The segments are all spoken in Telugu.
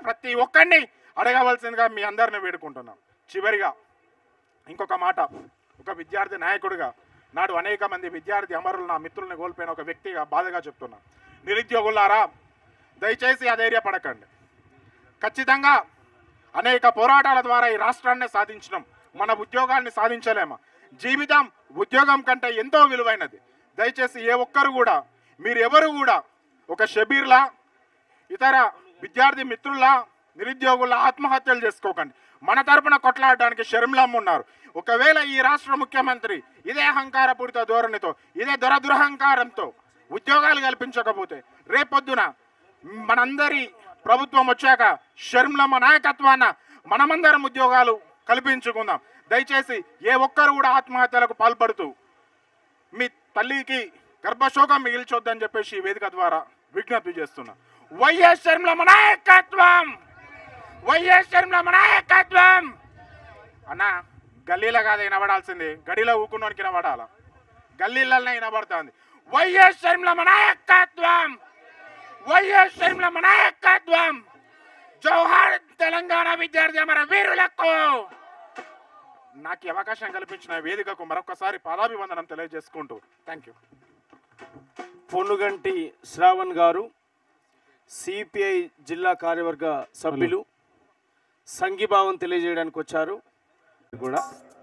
ప్రతి ఒక్కరిని అడగవలసిందిగా మీ అందరిని వేడుకుంటున్నాం చివరిగా ఇంకొక మాట ఒక విద్యార్థి నాయకుడిగా నాడు అనేక మంది విద్యార్థి అమరులు నా మిత్రుల్ని కోల్పోయిన ఒక వ్యక్తిగా బాధగా చెప్తున్నా నిరుద్యోగులారా దయచేసి అధైర్యపడకండి ఖచ్చితంగా అనేక పోరాటాల ద్వారా ఈ రాష్ట్రాన్ని సాధించినాం మన ఉద్యోగాల్ని సాధించలేమా జీవితం ఉద్యోగం కంటే ఎంతో విలువైనది దయచేసి ఏ ఒక్కరు కూడా మీరు ఎవరు కూడా ఒక షబీర్లా ఇతర విద్యార్థి మిత్రుల నిరుద్యోగుల ఆత్మహత్యలు చేసుకోకండి మన తరపున కొట్లాడడానికి షర్మిలమ్మ ఉన్నారు ఒకవేళ ఈ రాష్ట్ర ముఖ్యమంత్రి ఇదే అహంకారపూరిత ధోరణితో ఇదే దురదురహంకారంతో ఉద్యోగాలు కల్పించకపోతే రేపొద్దున మనందరి ప్రభుత్వం వచ్చాక షర్మిలమ్మ నాయకత్వాన మనమందరం ఉద్యోగాలు కల్పించుకుందాం దయచేసి ఏ ఒక్కరు కూడా ఆత్మహత్యలకు పాల్పడుతూ మీ తల్లికి గర్భశోకం మిగిల్చొద్దని చెప్పేసి ఈ వేదిక ద్వారా విజ్ఞప్తి చేస్తున్నా వైఎస్ షర్మిలమ్మ నాయకత్వం వైఎస్ షర్మిలమ్మ నాయకత్వం అన్న గల్లీలో కాదు వినబడాల్సింది గడిలో ఊకున్నోనికి వినబడాల గల్లీలనే వినబడుతుంది వైఎస్ షర్మిలమ్మ నాయకత్వం వైఎస్ షర్మిలమ్మ నాయకత్వం జోహార్ తెలంగాణ విద్యార్థి అమర వీరులకు నాకు ఈ అవకాశం కల్పించిన వేదికకు మరొకసారి పాదాభివందనం తెలియజేసుకుంటూ థ్యాంక్ యూ పొన్నుగంటి శ్రావణ్ గారు సిపిఐ జిల్లా కార్యవర్గ సభ్యులు సంఘీభావం తెలియజేయడానికి వచ్చారు కూడా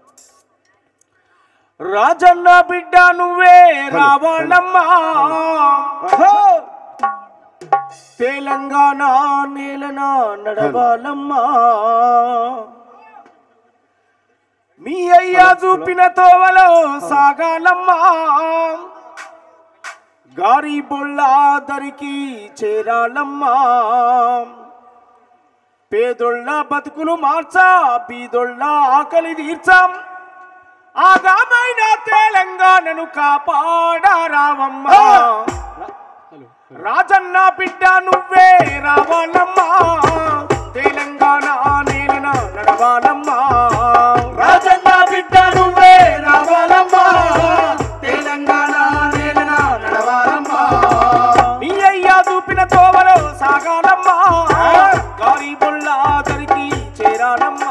రాజన్న బిడ్డ నువ్వే రావాలమ్మా తెలంగాణ నేలన నడవాలమ్మా మీ అయ్యా చూపిన తోవలో సాగాలమ్మా గారి బొళ్ళాదరికి చేరాలమ్మా పేదొళ్ళ బతుకులు మార్చా బీదొళ్ళ ఆకలి తీర్చాం ఆగామైన తెలంగాణను కాపాడారావమ్మా రాజన్న బిడ్డ నువ్వే రావాలమ్మా తెలంగాణ నేలన నడవాలమ్మా రాజన్న బిడ్డ నువ్వే రావాలమ్మా తెలంగాణ నేలన నడవాలమ్మా మీ అయ్యా చూపిన తోవలో సాగాలమ్మా గారీబుల్ల దరికి చేరాలమ్మా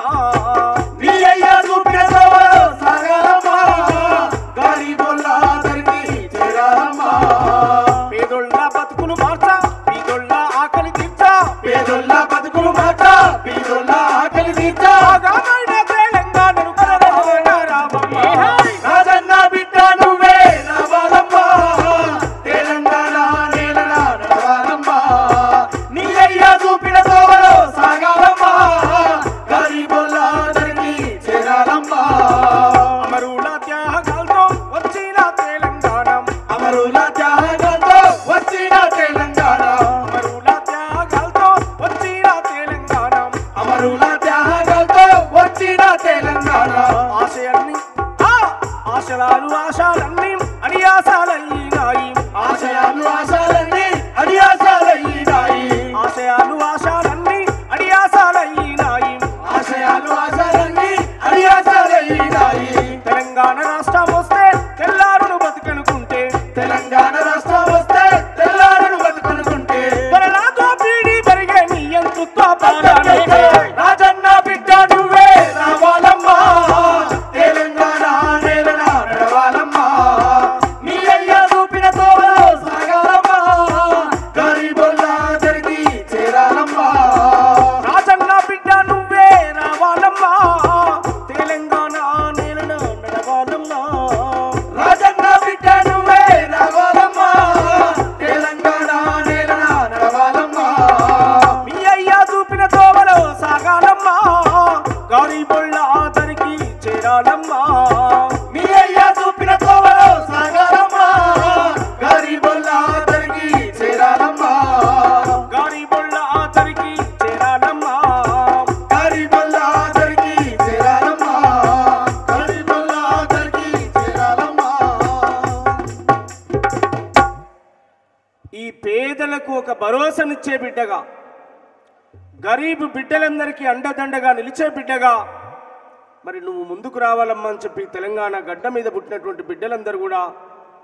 మీ అయ్యా చూపిన తోవలో సాగాలమ్మా గారీబుల్ల దరికి చేరాలమ్మా పేదొళ్ళ బతుకులు మార్చా పీదొళ్ళ ఆకలి తీర్చా పేదొళ్ళ బతుకులు మార్చా పీదొళ్ళ ఆకలి తీర్చా ఆగామైన తెలంగాణను కలరామమ్మా రాజన్న బిడ్డ నువ్వే రావాలమ్మా తెలంగాణ నేలన నడవాలమ్మా నీ అయ్యా చూపిన తోవలో సాగాలమ్మా గరీబుల్ల దరికి చేరాలమ్మా అమరుల త్యాగాలతో వచ్చిన తెలంగాణ అమరుల త్యాగాలతో వచ్చిన తెలంగాణ అమరుల త్యాగాలతో వచ్చిన తెలంగాణ అమరుల త్యాగాలతో వచ్చిన తెలంగాణ ఆశయాన్ని ఆ! ఆశలాలు ఆశాలన్నీ అని ఆశాలయ్యినాయి ఆశయాలు ఆశాలన్నీ అని ఆశాలయ్యినాయి ఆశయాలు ఆశాలన్నీ అని ఆశాలయ్యినాయి ఆశయాలు ఆశాలన్నీ అని ఆశాలయ్యినాయి తెలంగాణ రాష్ట్రం వస్తే తెల్లారును బతుకనుకుంటే తెలంగాణ రాష్ట్రం వస్తే తెల్లారును బతుకనుకుంటే త్వరలాతో పీడి పెరిగే నీ ఎంతృత్వ పాలనైతే రాజన్న బిడ్డ నువ్వే రావాలమ్మా తెలంగాణ నేలన నడవాలమ్మా మీ అయ్యా చూపిన తోవలో సాగాలమ్మా గరీబుల్లా జరిగి చేరాలమ్మా రాజన్న బిడ్డ నువ్వే రావాలమ్మా తెలంగాణ నేలన నడవాలమ్మా రాజన్న బిడ్డ నువ్వే రావాలమ్మా తెలంగాణ నేలన నడవాలమ్మా మీ అయ్యా చూపిన తోవలో సాగాలమ్మా గరీబుళ్ళ ఆదరికి చేరాలమ్మా మీ అయ్యా చూపిన తోవలో సాగాలమ్మా గరీబుళ్ళ ఆదరికి చేరాలమ్మా గరీబుళ్ళ ఆదరికి చేరాలమ్మా గరీబుళ్ళ ఆదరికి చేరాలమ్మా గరీబుళ్ళ ఆదరికి చేరాలమ్మా ఈ పేదలకు ఒక భరోసానిచ్చే బిడ్డగా గరీబ్ బిడ్డలందరికీ అండదండగా నిలిచే బిడ్డగా మరి నువ్వు ముందుకు రావాలమ్మా అని చెప్పి తెలంగాణ గడ్డ మీద పుట్టినటువంటి బిడ్డలందరూ కూడా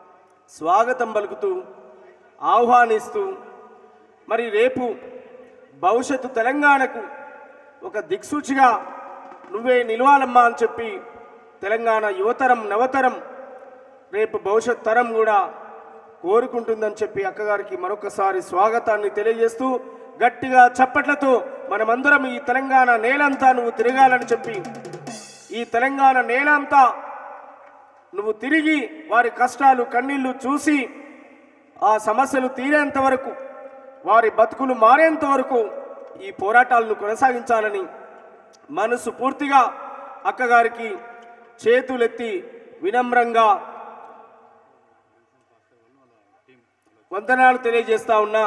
స్వాగతం పలుకుతూ ఆహ్వానిస్తూ మరి రేపు భవిష్యత్తు తెలంగాణకు ఒక దిక్సూచిగా నువ్వే నిలవాలమ్మా అని చెప్పి తెలంగాణ యువతరం నవతరం రేపు భవిష్యత్ తరం కూడా కోరుకుంటుందని చెప్పి అక్కగారికి మరొకసారి స్వాగతాన్ని తెలియజేస్తూ గట్టిగా చప్పట్లతో మనమందరం ఈ తెలంగాణ నేలంతా నువ్వు తిరగాలని చెప్పి ఈ తెలంగాణ నేలంతా నువ్వు తిరిగి వారి కష్టాలు కన్నీళ్లు చూసి ఆ సమస్యలు తీరేంత వరకు వారి బతుకులు మారేంత వరకు ఈ పోరాటాలను కొనసాగించాలని మనసు పూర్తిగా అక్కగారికి చేతులెత్తి వినమ్రంగా వందనాలు తెలియజేస్తా ఉన్నా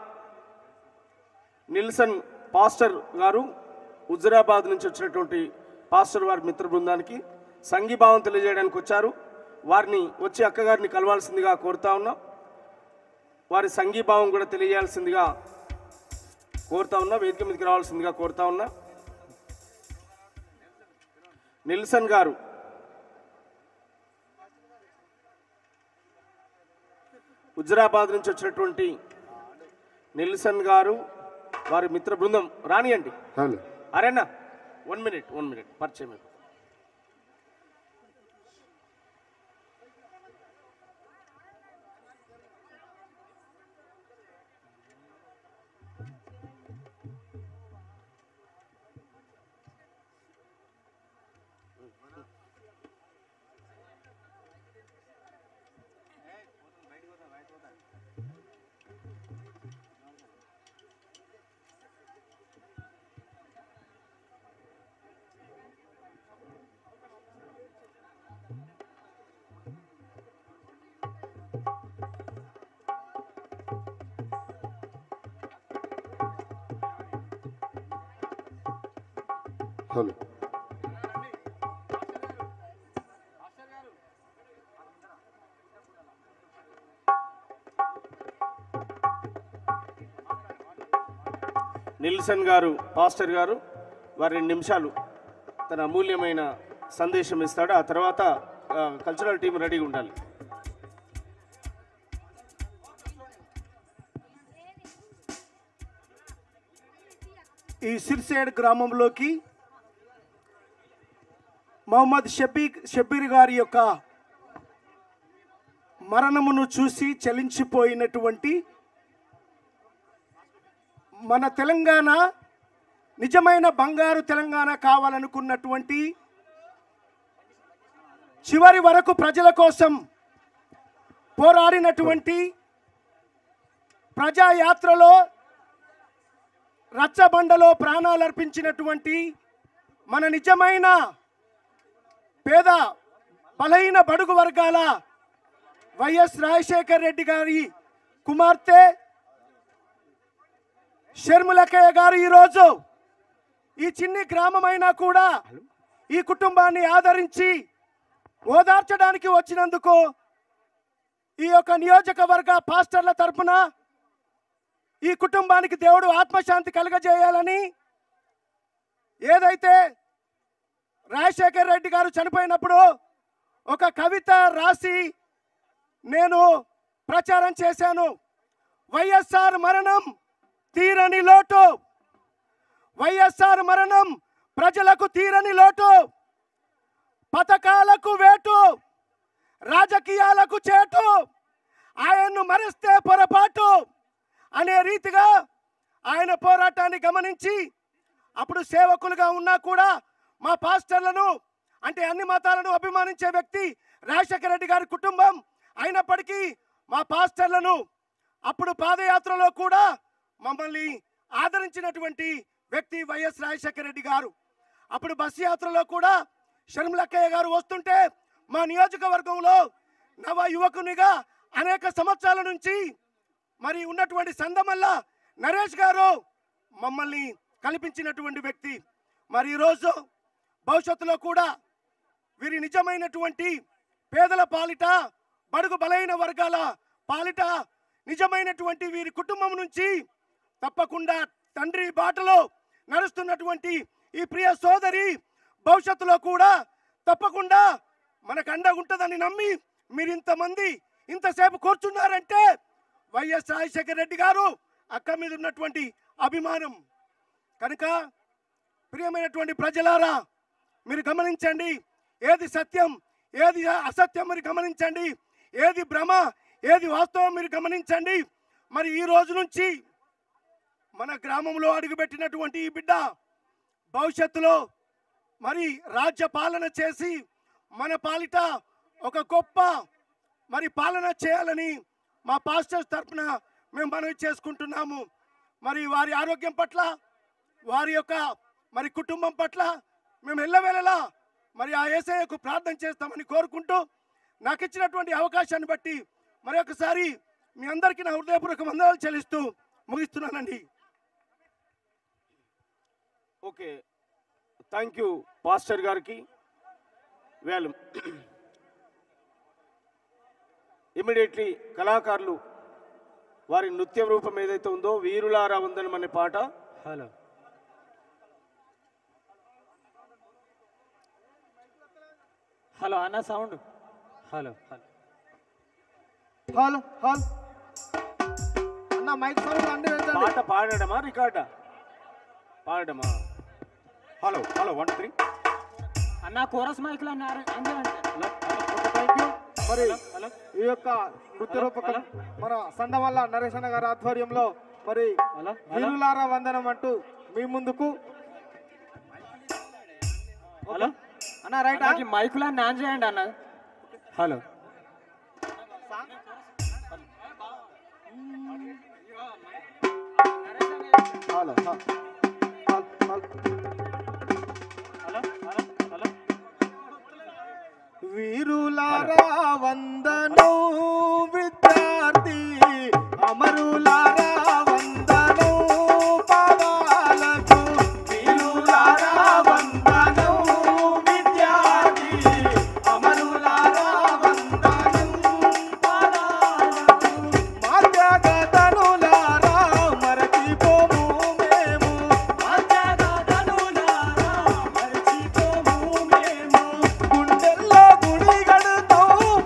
నిల్సన్ పాస్టర్ గారు హుజురాబాద్ నుంచి వచ్చినటువంటి పాస్టర్ వారి మిత్ర బృందానికి సంఘీభావం తెలియజేయడానికి వచ్చారు వారిని వచ్చి అక్కగారిని కలవాల్సిందిగా కోరుతా ఉన్నాం వారి సంఘీభావం కూడా తెలియజేయాల్సిందిగా కోరుతా ఉన్నా వేదిక మీదకి రావాల్సిందిగా కోరుతా ఉన్నా నిల్సన్ గారు హుజరాబాద్ నుంచి వచ్చినటువంటి నిల్సన్ గారు వారి మిత్ర బృందం రానియండి హలో అరేనా వన్ మినిట్ వన్ మినిట్ పరిచయం అయిపోతుంది. హలో నిల్సన్ గారు పాస్టర్ గారు వారి రెండు నిమిషాలు తన అమూల్యమైన సందేశం ఇస్తాడు ఆ తర్వాత ఆ, కల్చరల్ టీం రెడీగా ఉండాలి ఈ సిర్సేడ్ గ్రామంలోకి మొహమ్మద్ షబీ షబీర్ గారి యొక్క మరణమును చూసి చలించిపోయినటువంటి మన తెలంగాణ నిజమైన బంగారు తెలంగాణ కావాలనుకున్నటువంటి చివరి వరకు ప్రజల కోసం పోరాడినటువంటి ప్రజాయాత్రలో రచ్చబండలో ప్రాణాలు అర్పించినటువంటి మన నిజమైన పేద బలహీన బడుగు వర్గాల వైఎస్ రాజశేఖర్ రెడ్డి గారి కుమార్తె షర్ములక్కయ్య గారు ఈరోజు ఈ చిన్ని గ్రామమైనా కూడా ఈ కుటుంబాన్ని ఆదరించి ఓదార్చడానికి వచ్చినందుకు ఈ యొక్క నియోజకవర్గ పాస్టర్ల తరపున ఈ కుటుంబానికి దేవుడు ఆత్మశాంతి కలగజేయాలని ఏదైతే రాజశేఖర్ రెడ్డి గారు చనిపోయినప్పుడు ఒక కవిత రాసి నేను ప్రచారం చేశాను వైఎస్ఆర్ మరణం తీరని లోటు వైఎస్ఆర్ మరణం ప్రజలకు తీరని లోటు పథకాలకు వేటు రాజకీయాలకు చేటు ఆయన్ను మరిస్తే పొరపాటు అనే రీతిగా ఆయన పోరాటాన్ని గమనించి అప్పుడు సేవకులుగా ఉన్నా కూడా మా పాస్టర్లను అంటే అన్ని మతాలను అభిమానించే వ్యక్తి రాజశేఖర రెడ్డి గారి కుటుంబం అయినప్పటికీ మా పాస్టర్లను అప్పుడు పాదయాత్రలో కూడా మమ్మల్ని ఆదరించినటువంటి వ్యక్తి వైఎస్ రాజశేఖర రెడ్డి గారు అప్పుడు బస్సు యాత్రలో కూడా షర్మిలక్కయ్య గారు వస్తుంటే మా నియోజకవర్గంలో నవ యువకునిగా అనేక సంవత్సరాల నుంచి మరి ఉన్నటువంటి సందమల్ల నరేష్ గారు మమ్మల్ని కల్పించినటువంటి వ్యక్తి మరి ఈరోజు భవిష్యత్తులో కూడా వీరి నిజమైనటువంటి పేదల పాలిట బడుగు బలైన వర్గాల పాలిట నిజమైనటువంటి వీరి కుటుంబం నుంచి తప్పకుండా తండ్రి బాటలో నడుస్తున్నటువంటి ఈ ప్రియ సోదరి భవిష్యత్తులో కూడా తప్పకుండా మనకు అండగా ఉంటుందని నమ్మి మీరు ఇంతమంది ఇంతసేపు కూర్చున్నారంటే వైఎస్ రాజశేఖర రెడ్డి గారు అక్క మీద ఉన్నటువంటి అభిమానం కనుక ప్రియమైనటువంటి ప్రజలారా మీరు గమనించండి ఏది సత్యం ఏది అసత్యం మీరు గమనించండి ఏది భ్రమ ఏది వాస్తవం మీరు గమనించండి మరి ఈ రోజు నుంచి మన గ్రామంలో అడుగుపెట్టినటువంటి ఈ బిడ్డ భవిష్యత్తులో మరి రాజ్య పాలన చేసి మన పాలిట ఒక గొప్ప మరి పాలన చేయాలని మా పాస్టర్స్ తరఫున మేము మనవి చేసుకుంటున్నాము మరి వారి ఆరోగ్యం పట్ల వారి యొక్క మరి కుటుంబం పట్ల మేము ఎల్లవేళలా మరి ఆ ఏసయ్యకు ప్రార్థన చేస్తామని కోరుకుంటూ నాకు ఇచ్చినటువంటి అవకాశాన్ని బట్టి మరి ఒకసారి మీ అందరికీ నా హృదయపూర్వక వందనాలు చెల్లిస్తూ ముగిస్తున్నానండి ఓకే థ్యాంక్ యూ పాస్టర్ గారికి వేలు ఇమీడియట్లీ కళాకారులు వారి నృత్య రూపం ఏదైతే ఉందో వీరులారా వందనం అనే పాట హలో హలో అన్న sound hello hello hello hello అన్న మైక్ సౌండ్ అండి పెంచండి పాట పాడడమా రికార్డా పాడడమా హలో హలో వన్ త్రీ అన్న కోరస్ మైక్లు అన్నారు అంతే అంటే థ్యాంక్ యూ మరి ఈ యొక్క నృత్య రూపకం మన సండవల్ల నరేష్ అన్న గారి ఆధ్వర్యంలో మరి హలో వీరులారా వందనం అంటూ మీ ముందుకు హలో అన్న రైట్ అన్నకి మైకులు అన్న ఆన్ చేయండి అన్న hello hello hello hello hello వీరులారా వందనం విద్యార్థి అమరులారా వందనం పదాలకు వీరులారా వందనం విద్యార్థి అమరులారా వందనం పదాలకు మార్గగతనులారా మరచిపోము మేము మార్గగతనులారా మరచిపోము మేము గుండెల్లో గుడి గడుతాం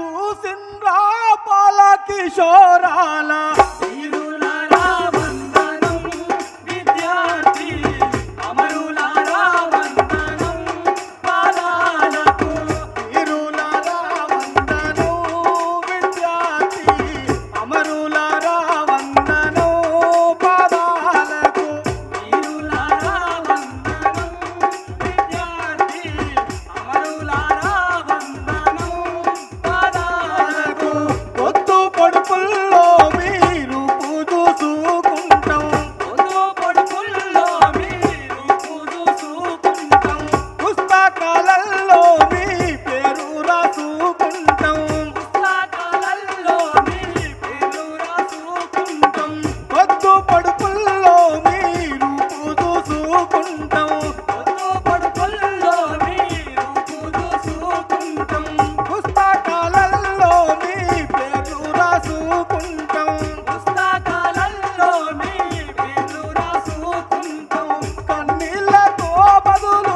చూసిండ్రా బాల కిషోరాల వీరులారా వందనం విద్యార్థి అమరులారా వందనం పాదాలకు వీరులారా వందను విద్యార్థి అమరులారా వందను పాదాలకు వీరులారా వందనం విద్యార్థి అమరులారా వందనం పాదాలకు పొత్తు పొడుపుల్లో మీరు పూజూసుకుంటాం పొద్దు పొడుపుల్లో మీరు పూజూసుకుంటాం పుస్తకాలలో మీ పేరు రాసుకుంటాం పుస్తకాలలో మీ పేరు రాసుకుంటాం పొత్తు పొడుపుల్లో మీరు పూజూసుకుంటాం పొద్దు పొడుపుల్లో మీరు పూజూసుకుంటాం పుస్తకాలలో మీ పేరు రాసుకుంటాం పుస్తకాలలో మీ పేరు రాసుకుంటాం కన్నీళ్ళతో బదులు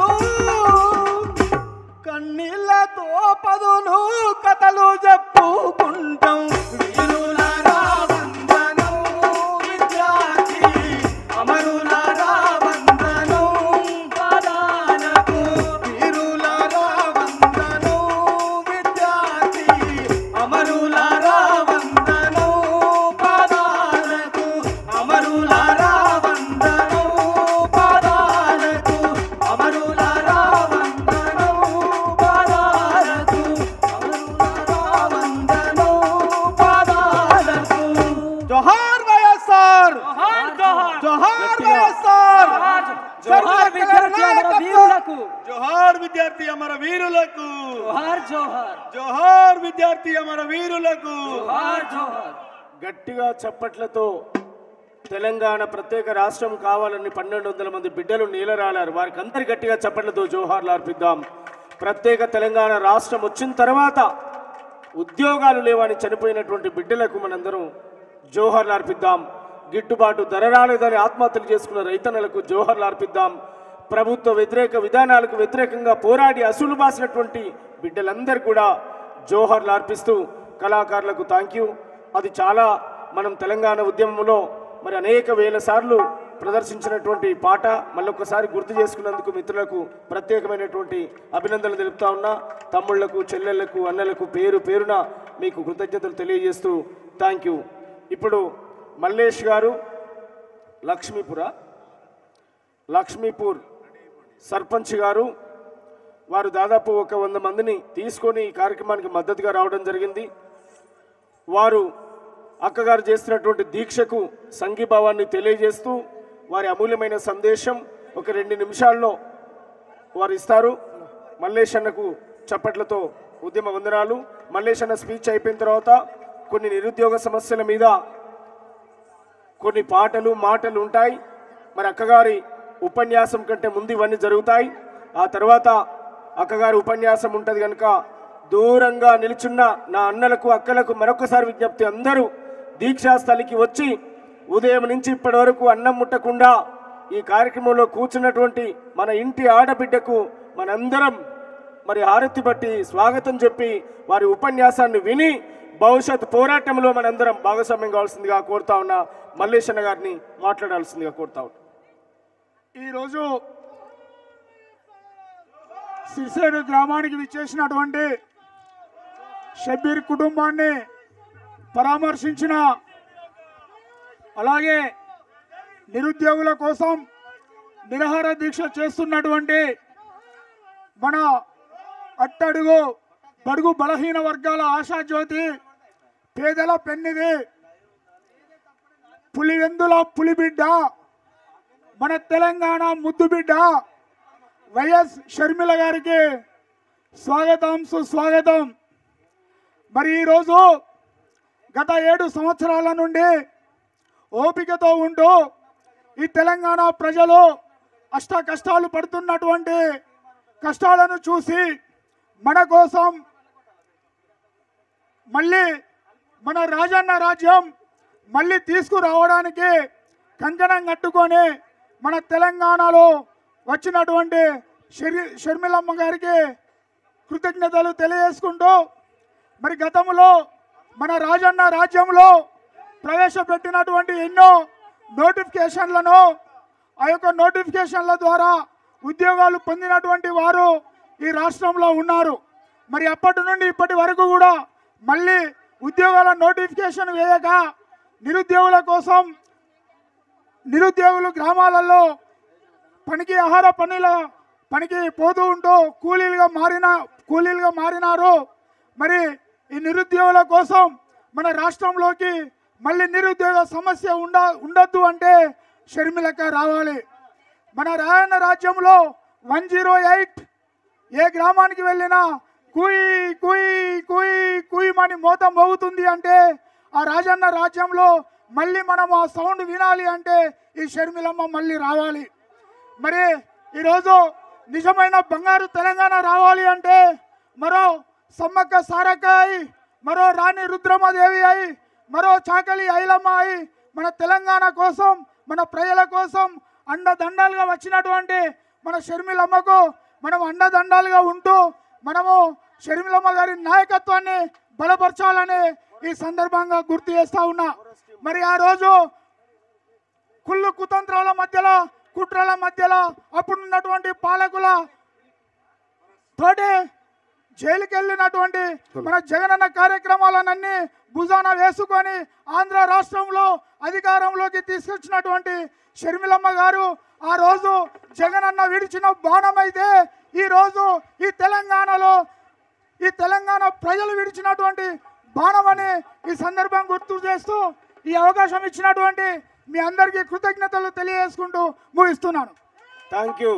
కన్నీళ్ళతో పదులు కథలు చెప్పుకుంటాం వీరులారా వందనం విద్యార్థి అమరులారా వందనం పాదాలకు వీరులారా వందనం విద్యార్థి అమరులారా వందనం పాదాలకు అమరులారా వందనం పాదాలకు అమరులారా వందనం పాదాలకు అమరులారా వందనం పాదాలకు జోహార్ వైఎస్ఆర్ జోహార్ వైఎస్ఆర్ జోహార్ విద్యార్థి అమర వీరులకు జోహార్ విద్యార్థి అమర వీరులకు జోహార్ జోహార్ జోహార్ విద్యార్థి అమర వీరులకు జోహార్ జోహార్ గట్టిగా చప్పట్లతో తెలంగాణ ప్రత్యేక రాష్ట్రం కావాలని పన్నెండు వందల మంది బిడ్డలు నీలరాలారు వారికి అందరి గట్టిగా చప్పట్లతో జోహార్లు అర్పిద్దాం ప్రత్యేక తెలంగాణ రాష్ట్రం వచ్చిన తర్వాత ఉద్యోగాలు లేవని చనిపోయినటువంటి బిడ్డలకు మనందరం జోహార్లు అర్పిద్దాం గిట్టుబాటు ధర రాలేదని ఆత్మహత్యలు చేసుకున్న రైతన్నలకు జోహార్లు అర్పిద్దాం ప్రభుత్వ వ్యతిరేక విధానాలకు వ్యతిరేకంగా పోరాడి అసూలు బాసినటువంటి బిడ్డలందరూ కూడా జోహార్లు అర్పిస్తూ కళాకారులకు థ్యాంక్ యూ అది చాలా మనం తెలంగాణ ఉద్యమంలో మరి అనేక వేల సార్లు ప్రదర్శించినటువంటి పాట మళ్ళొకసారి గుర్తు చేసుకున్నందుకు మిత్రులకు ప్రత్యేకమైనటువంటి అభినందనలు తెలుపుతా ఉన్నా తమ్ముళ్లకు చెల్లెళ్లకు అన్నలకు పేరు పేరున మీకు కృతజ్ఞతలు తెలియజేస్తూ థ్యాంక్ యూ ఇప్పుడు మల్లేష్ గారు లక్ష్మీపుర లక్ష్మీపూర్ సర్పంచ్ గారు వారు దాదాపు ఒక వంద మందిని తీసుకొని ఈ కార్యక్రమానికి మద్దతుగా రావడం జరిగింది వారు అక్కగారు చేస్తున్నటువంటి దీక్షకు సంఘీభావాన్ని తెలియజేస్తూ వారి అమూల్యమైన సందేశం ఒక రెండు నిమిషాల్లో వారు ఇస్తారు మల్లేష్ అన్నకు చప్పట్లతో ఉద్యమ వందనాలు మల్లేష్ అన్న స్పీచ్ అయిపోయిన తర్వాత కొన్ని నిరుద్యోగ సమస్యల మీద కొన్ని పాటలు మాటలు ఉంటాయి మరి అక్కగారి ఉపన్యాసం కంటే ముందు ఇవన్నీ జరుగుతాయి ఆ తర్వాత అక్కగారి ఉపన్యాసం ఉంటుంది కనుక దూరంగా నిలుచున్న నా అన్నలకు అక్కలకు మరొకసారి విజ్ఞప్తి అందరూ దీక్షాస్థలికి వచ్చి ఉదయం నుంచి ఇప్పటి వరకు అన్నం ముట్టకుండా ఈ కార్యక్రమంలో కూర్చున్నటువంటి మన ఇంటి ఆడబిడ్డకు మనందరం మరి హారతి బట్టి స్వాగతం చెప్పి వారి ఉపన్యాసాన్ని విని భవిష్యత్ పోరాటంలో మనందరం భాగస్వామ్యం కావాల్సిందిగా కోరుతా ఉన్నా మల్లేశన్న గారిని మాట్లాడాల్సిందిగా కోరుతా ఉన్నా ఈరోజు సిరిసేడు గ్రామానికి విచ్చేసినటువంటి షబ్బీర్ కుటుంబాన్ని పరామర్శించిన అలాగే నిరుద్యోగుల కోసం నిరహార దీక్ష చేస్తున్నటువంటి మన అట్టడుగు బడుగు బలహీన వర్గాల ఆశాజ్యోతి పేదల పెన్నిది పులివెందుల పులిబిడ్డ మన తెలంగాణ ముద్దుబిడ్డ వైఎస్ షర్మిల గారికి స్వాగతం సుస్వాగతం మరి ఈరోజు గత ఏడు సంవత్సరాల నుండి ఓపికతో ఉంటూ ఈ తెలంగాణ ప్రజలు అష్ట కష్టాలు పడుతున్నటువంటి కష్టాలను చూసి మన కోసం మళ్ళీ మన రాజన్న రాజ్యం మళ్ళీ తీసుకురావడానికి కంకణం కట్టుకొని మన తెలంగాణలో వచ్చినటువంటి షర్మి షర్మిలమ్మ గారికి కృతజ్ఞతలు తెలియజేసుకుంటూ మరి గతంలో మన రాజన్న రాజ్యంలో ప్రవేశపెట్టినటువంటి ఎన్నో నోటిఫికేషన్లను ఆ యొక్క నోటిఫికేషన్ల ద్వారా ఉద్యోగాలు పొందినటువంటి వారు ఈ రాష్ట్రంలో ఉన్నారు మరి అప్పటి నుండి ఇప్పటి వరకు కూడా మళ్ళీ ఉద్యోగాల నోటిఫికేషన్ వేయక నిరుద్యోగుల కోసం నిరుద్యోగులు గ్రామాలలో పనికి ఆహార పనుల పనికి పోతూ ఉంటూ కూలీలుగా మారిన కూలీలుగా మారినారు మరి ఈ నిరుద్యోగుల కోసం మన రాష్ట్రంలోకి మళ్ళీ నిరుద్యోగ సమస్య ఉండ ఉండొద్దు అంటే షర్మిలక రావాలి మన రాయన్న రాజ్యంలో వన్ జీరో ఎయిట్ ఏ గ్రామానికి వెళ్ళినా కుయ్ కుయ్ కుయ్ కుయ్యమని మోత మోగుతుంది అంటే ఆ రాజన్న రాజ్యంలో మళ్ళీ మనం ఆ సౌండ్ వినాలి అంటే ఈ షర్మిలమ్మ మళ్ళీ రావాలి మరి ఈరోజు నిజమైన బంగారు తెలంగాణ రావాలి అంటే మరో సమ్మక్క సారక్క అయి మరో రాణి రుద్రమదేవి అయి మరో చాకలి ఐలమ్మ అయి మన తెలంగాణ కోసం మన ప్రజల కోసం అండదండాలుగా వచ్చినటువంటి మన షర్మిలమ్మకు మనం అండదండాలుగా ఉంటూ మనము షర్మిలమ్మ గారి నాయకత్వాన్ని బలపరచాలని ఈ సందర్భంగా గుర్తు చేస్తా ఉన్నా మరి ఆ రోజు కుళ్ళు కుతంత్రాల మధ్యలో కుట్రల మధ్యలో అప్పుడున్నటువంటి పాలకుల తోటి జైలుకి వెళ్ళినటువంటి మన జగనన్న కార్యక్రమాలనన్నీ భుజాన వేసుకొని ఆంధ్ర రాష్ట్రంలో అధికారంలోకి తీసుకొచ్చినటువంటి షర్మిలమ్మ గారు ఆ రోజు జగనన్న విడిచిన బాణం అయితే ఈ రోజు ఈ తెలంగాణలో ఈ తెలంగాణ ప్రజలు విడిచినటువంటి బాణమని ఈ సందర్భం గుర్తు చేస్తూ ఈ అవకాశం ఇచ్చినటువంటి మీ అందరికీ కృతజ్ఞతలు తెలియజేసుకుంటూ ముగిస్తున్నాను thank you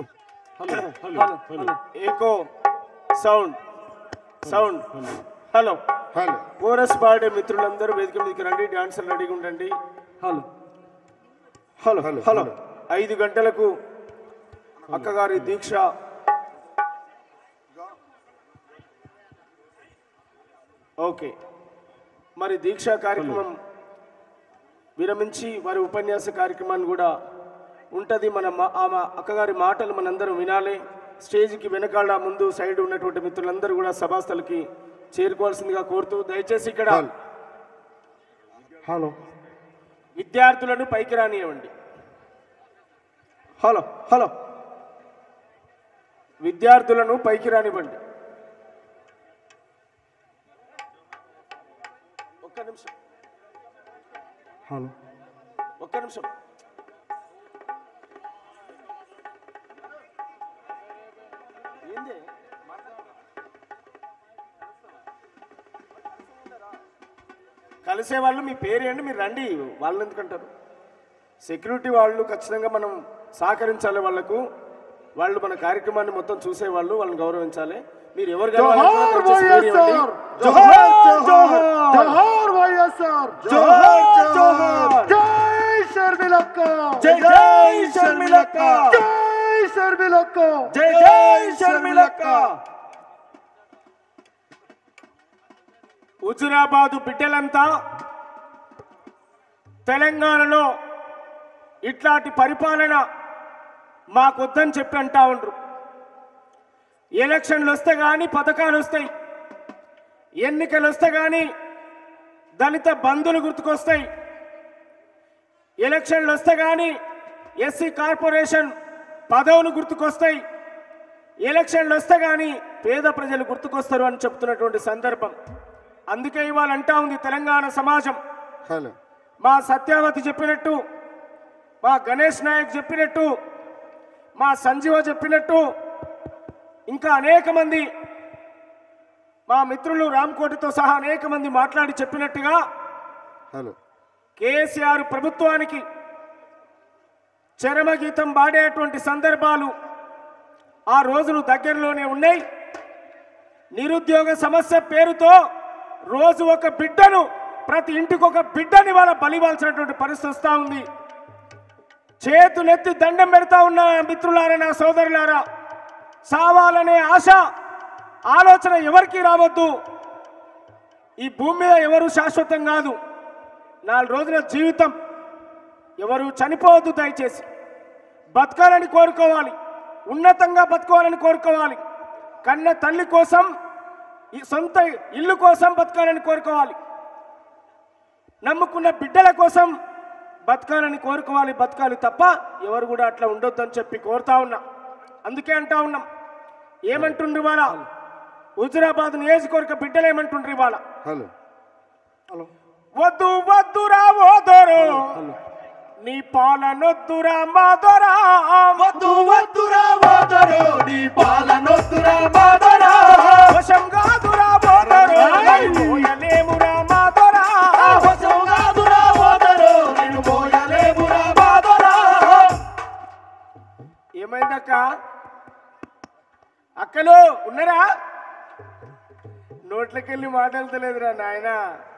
echo sound sound hello hello chorus పాడే మిత్రులందరూ వేదిక మీదకి రండి డాన్సర్ రెడీగా ఉండండి hello hello hello, hello hello. ఐదు గంటలకు అక్కగారి దీక్ష ఓకే మరి దీక్ష కార్యక్రమం విరమించి వారి ఉపన్యాస కార్యక్రమాన్ని కూడా ఉంటుంది మన మా- ఆమె అక్కగారి మాటలు మనందరం వినాలి స్టేజ్కి వెనకాల ముందు సైడ్ ఉన్నటువంటి మిత్రులందరూ కూడా సభాస్థలకి చేరుకోవాల్సిందిగా కోరుతూ దయచేసి ఇక్కడ హలో. హలో విద్యార్థులను పైకి రానివ్వండి హలో హలో విద్యార్థులను పైకి రానివ్వండి ఒక్క నిమిషం హలో ఒక్క నిమిషం ఏంది కలిసే వాళ్ళు మీ పేరేంటి మీరు రండి వాళ్ళని ఎందుకంటారు సెక్యూరిటీ వాళ్ళు ఖచ్చితంగా మనం సహకరించాలి వాళ్ళకు వాళ్ళు మన కార్యక్రమాన్ని మొత్తం చూసేవాళ్ళు వాళ్ళని గౌరవించాలి మీరు ఎవరు జోహార్ కలవాలనుకున్నా దయచేసి పేరు ఇవ్వండి. వైఎస్ఆర్ జోహార్ జోహార్ జోహార్ వైఎస్ఆర్ జోహార్ జోహార్ జై షర్మిలక్క జై జై షర్మిలక్క జై షర్మిలక్క జై జై షర్మిలక్క హుజురాబాదు బిడ్డలంతా తెలంగాణలో ఇట్లాంటి పరిపాలన మాకొద్దని చెప్పి అంటా ఉండ్రు ఎలక్షన్లు వస్తే కానీ పథకాలు వస్తాయి ఎన్నికలు వస్తే కానీ దళిత బంధువులు గుర్తుకొస్తాయి ఎలక్షన్లు వస్తే కానీ ఎస్సీ కార్పొరేషన్ పదవులు గుర్తుకొస్తాయి ఎలక్షన్లు వస్తే కానీ పేద ప్రజలు గుర్తుకొస్తారు అని చెప్తున్నటువంటి సందర్భం అందుకే ఇవాళ అంటా ఉంది తెలంగాణ సమాజం హలో మా సత్యావతి చెప్పినట్టు మా గణేష్ నాయక్ చెప్పినట్టు మా సంజీవ చెప్పినట్టు ఇంకా అనేక మంది మా మిత్రులు రామ్కోటితో సహా అనేక మంది మాట్లాడి చెప్పినట్టుగా హలో కేసీఆర్ ప్రభుత్వానికి చరమగీతం పాడేటువంటి సందర్భాలు ఆ రోజులు దగ్గరలోనే ఉన్నాయి నిరుద్యోగ సమస్య పేరుతో రోజు ఒక బిడ్డను ప్రతి ఇంటికి ఒక బిడ్డని వాళ్ళ బలివాల్సినటువంటి పరిస్థితి వస్తూ ఉంది చేతులెత్తి దండం పెడతా ఉన్న మిత్రులారా నా సోదరులారా సావాలనే ఆశ ఆలోచన ఎవరికి రావద్దు ఈ భూమి మీద ఎవరు శాశ్వతం కాదు నాలుగు రోజుల జీవితం ఎవరు చనిపోవద్దు దయచేసి బతకాలని కోరుకోవాలి ఉన్నతంగా బతకాలని కోరుకోవాలి కన్న తల్లి కోసం ఈ సొంత ఇల్లు కోసం బతకాలని కోరుకోవాలి నమ్ముకున్న బిడ్డల కోసం బతకాలని కోరుకోవాలి బతకాలి తప్ప ఎవరు కూడా అట్లా ఉండొద్దు అని చెప్పి కోరుతా ఉన్నా అందుకే అంటా ఉన్నాం ఏమంటుండ్రు ఇవాళ హుజురాబాద్ నియోజకవర్గ బిడ్డలు ఏమంటుండ్రు ఇవాళ హలో వద్దు వద్దురా ఓదరు నీ పాలనొద్దురా మాదరా వద్దు వద్దురా ఓదరు నీ పాలనొద్దురా మాదరా వశం కాదురా ఓదరు పోయలేమురా మాదరా వశం కాదురా ఓదరు నిన్ను మోయలేమురా మాదరా ఏమైందక్క అక్కలు ఉన్నారా నోట్లకెళ్ళి మాట వెళ్తలేదురా నాయన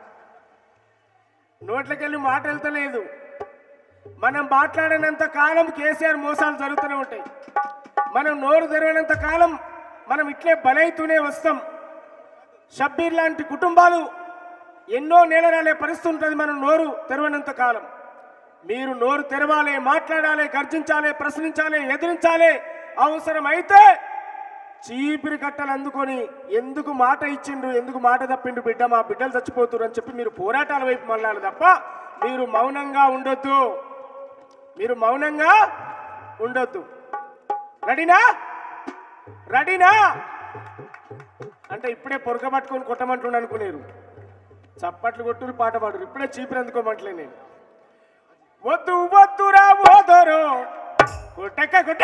నోట్లకెళ్ళి మాట వెళ్తలేదు మనం మాట్లాడినంత కాలం కేసీఆర్ మోసాలు జరుగుతూనే ఉంటాయి మనం నోరు తెరవనంత కాలం మనం ఇట్లే బలైతూనే వస్తాం షబ్బీర్ లాంటి కుటుంబాలు ఎన్నో నెలరాలే పరిస్థితి ఉంటుంది మనం నోరు తెరవనంత కాలం మీరు నోరు తెరవాలి మాట్లాడాలి గర్జించాలి ప్రశ్నించాలి ఎదిరించాలి అవసరమైతే చీపిరి కట్టలు అందుకొని ఎందుకు మాట ఇచ్చిండు ఎందుకు మాట తప్పిండు బిడ్డ మా బిడ్డలు చచ్చిపోతున్నారు అని చెప్పి మీరు పోరాటాల వైపు మళ్ళాలి తప్ప మీరు మౌనంగా ఉండొద్దు మీరు మౌనంగా ఉండొద్దు రెడీనా రెడీనా అంటే ఇప్పుడే పొరక పట్టుకొని కొట్టమంటుండ అనుకునేరు చప్పట్లు కొట్టురు పాట పాడురు ఇప్పుడే చీపురు అందుకోమంటలే నేను వద్దు వద్దురా ఓదరు కొట్టక కొట్ట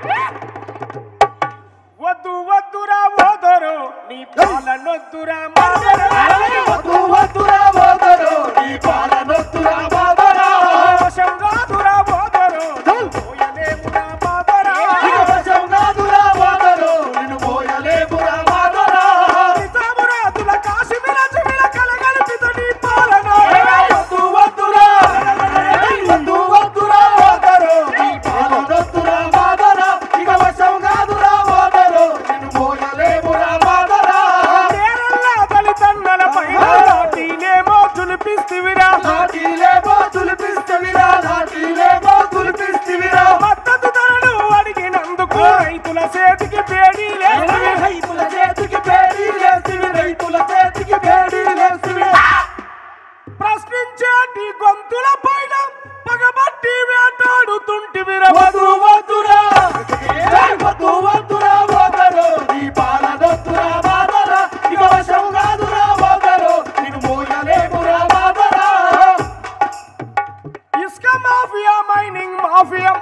వద్దు వద్దురా ఓదరు నీ పాలనొద్దురా మాదరు వద్దు వద్దురా ఓదరు నీ పాలనొద్దురా మాదరా వశం కాదురా ఓదరు పోయలేమురా మాదరా వశం కాదురా ఓదరు నిన్ను మోయలేమురా మాదరా నిజామురాతుల కాశ్మీర చిమిల కలగలిపిత నీ పాలన వద్దు వద్దురా వద్దు వద్దురా ఓదరు నీ పాలనొద్దురా మాదరా ఇక వశం కాదురా ఓదరు నిన్ను మోయలేమురా మాదరా నేరల్లా తల్లిదండ్రుల పైన లాఠీలేమో తులిపిస్తివిరా లాఠీలేమో తులిపిస్తవిరా లాఠీలేమో తులిపిస్తవిరా మద్దతు ధరలు అడిగినందుకు రైతుల చేతికి పేడీ లేదు రైతుల చేతికి పేడీ లేసివి రైతుల చేతికి పేడీ లేసివి ప్రశ్నించేటి గొంతుల పైన పగబట్టి వేటాడుతుంటివిరా వద్దు వద్దురా వద్దు వద్దురా ఓదరు నీ పాలనొద్దురా మాదరా ఇక వశం కాదురా ఓదరు నిన్ను మోయలేమురా మాదరా ఇసుక మాఫియా మైనింగ్ మాఫియా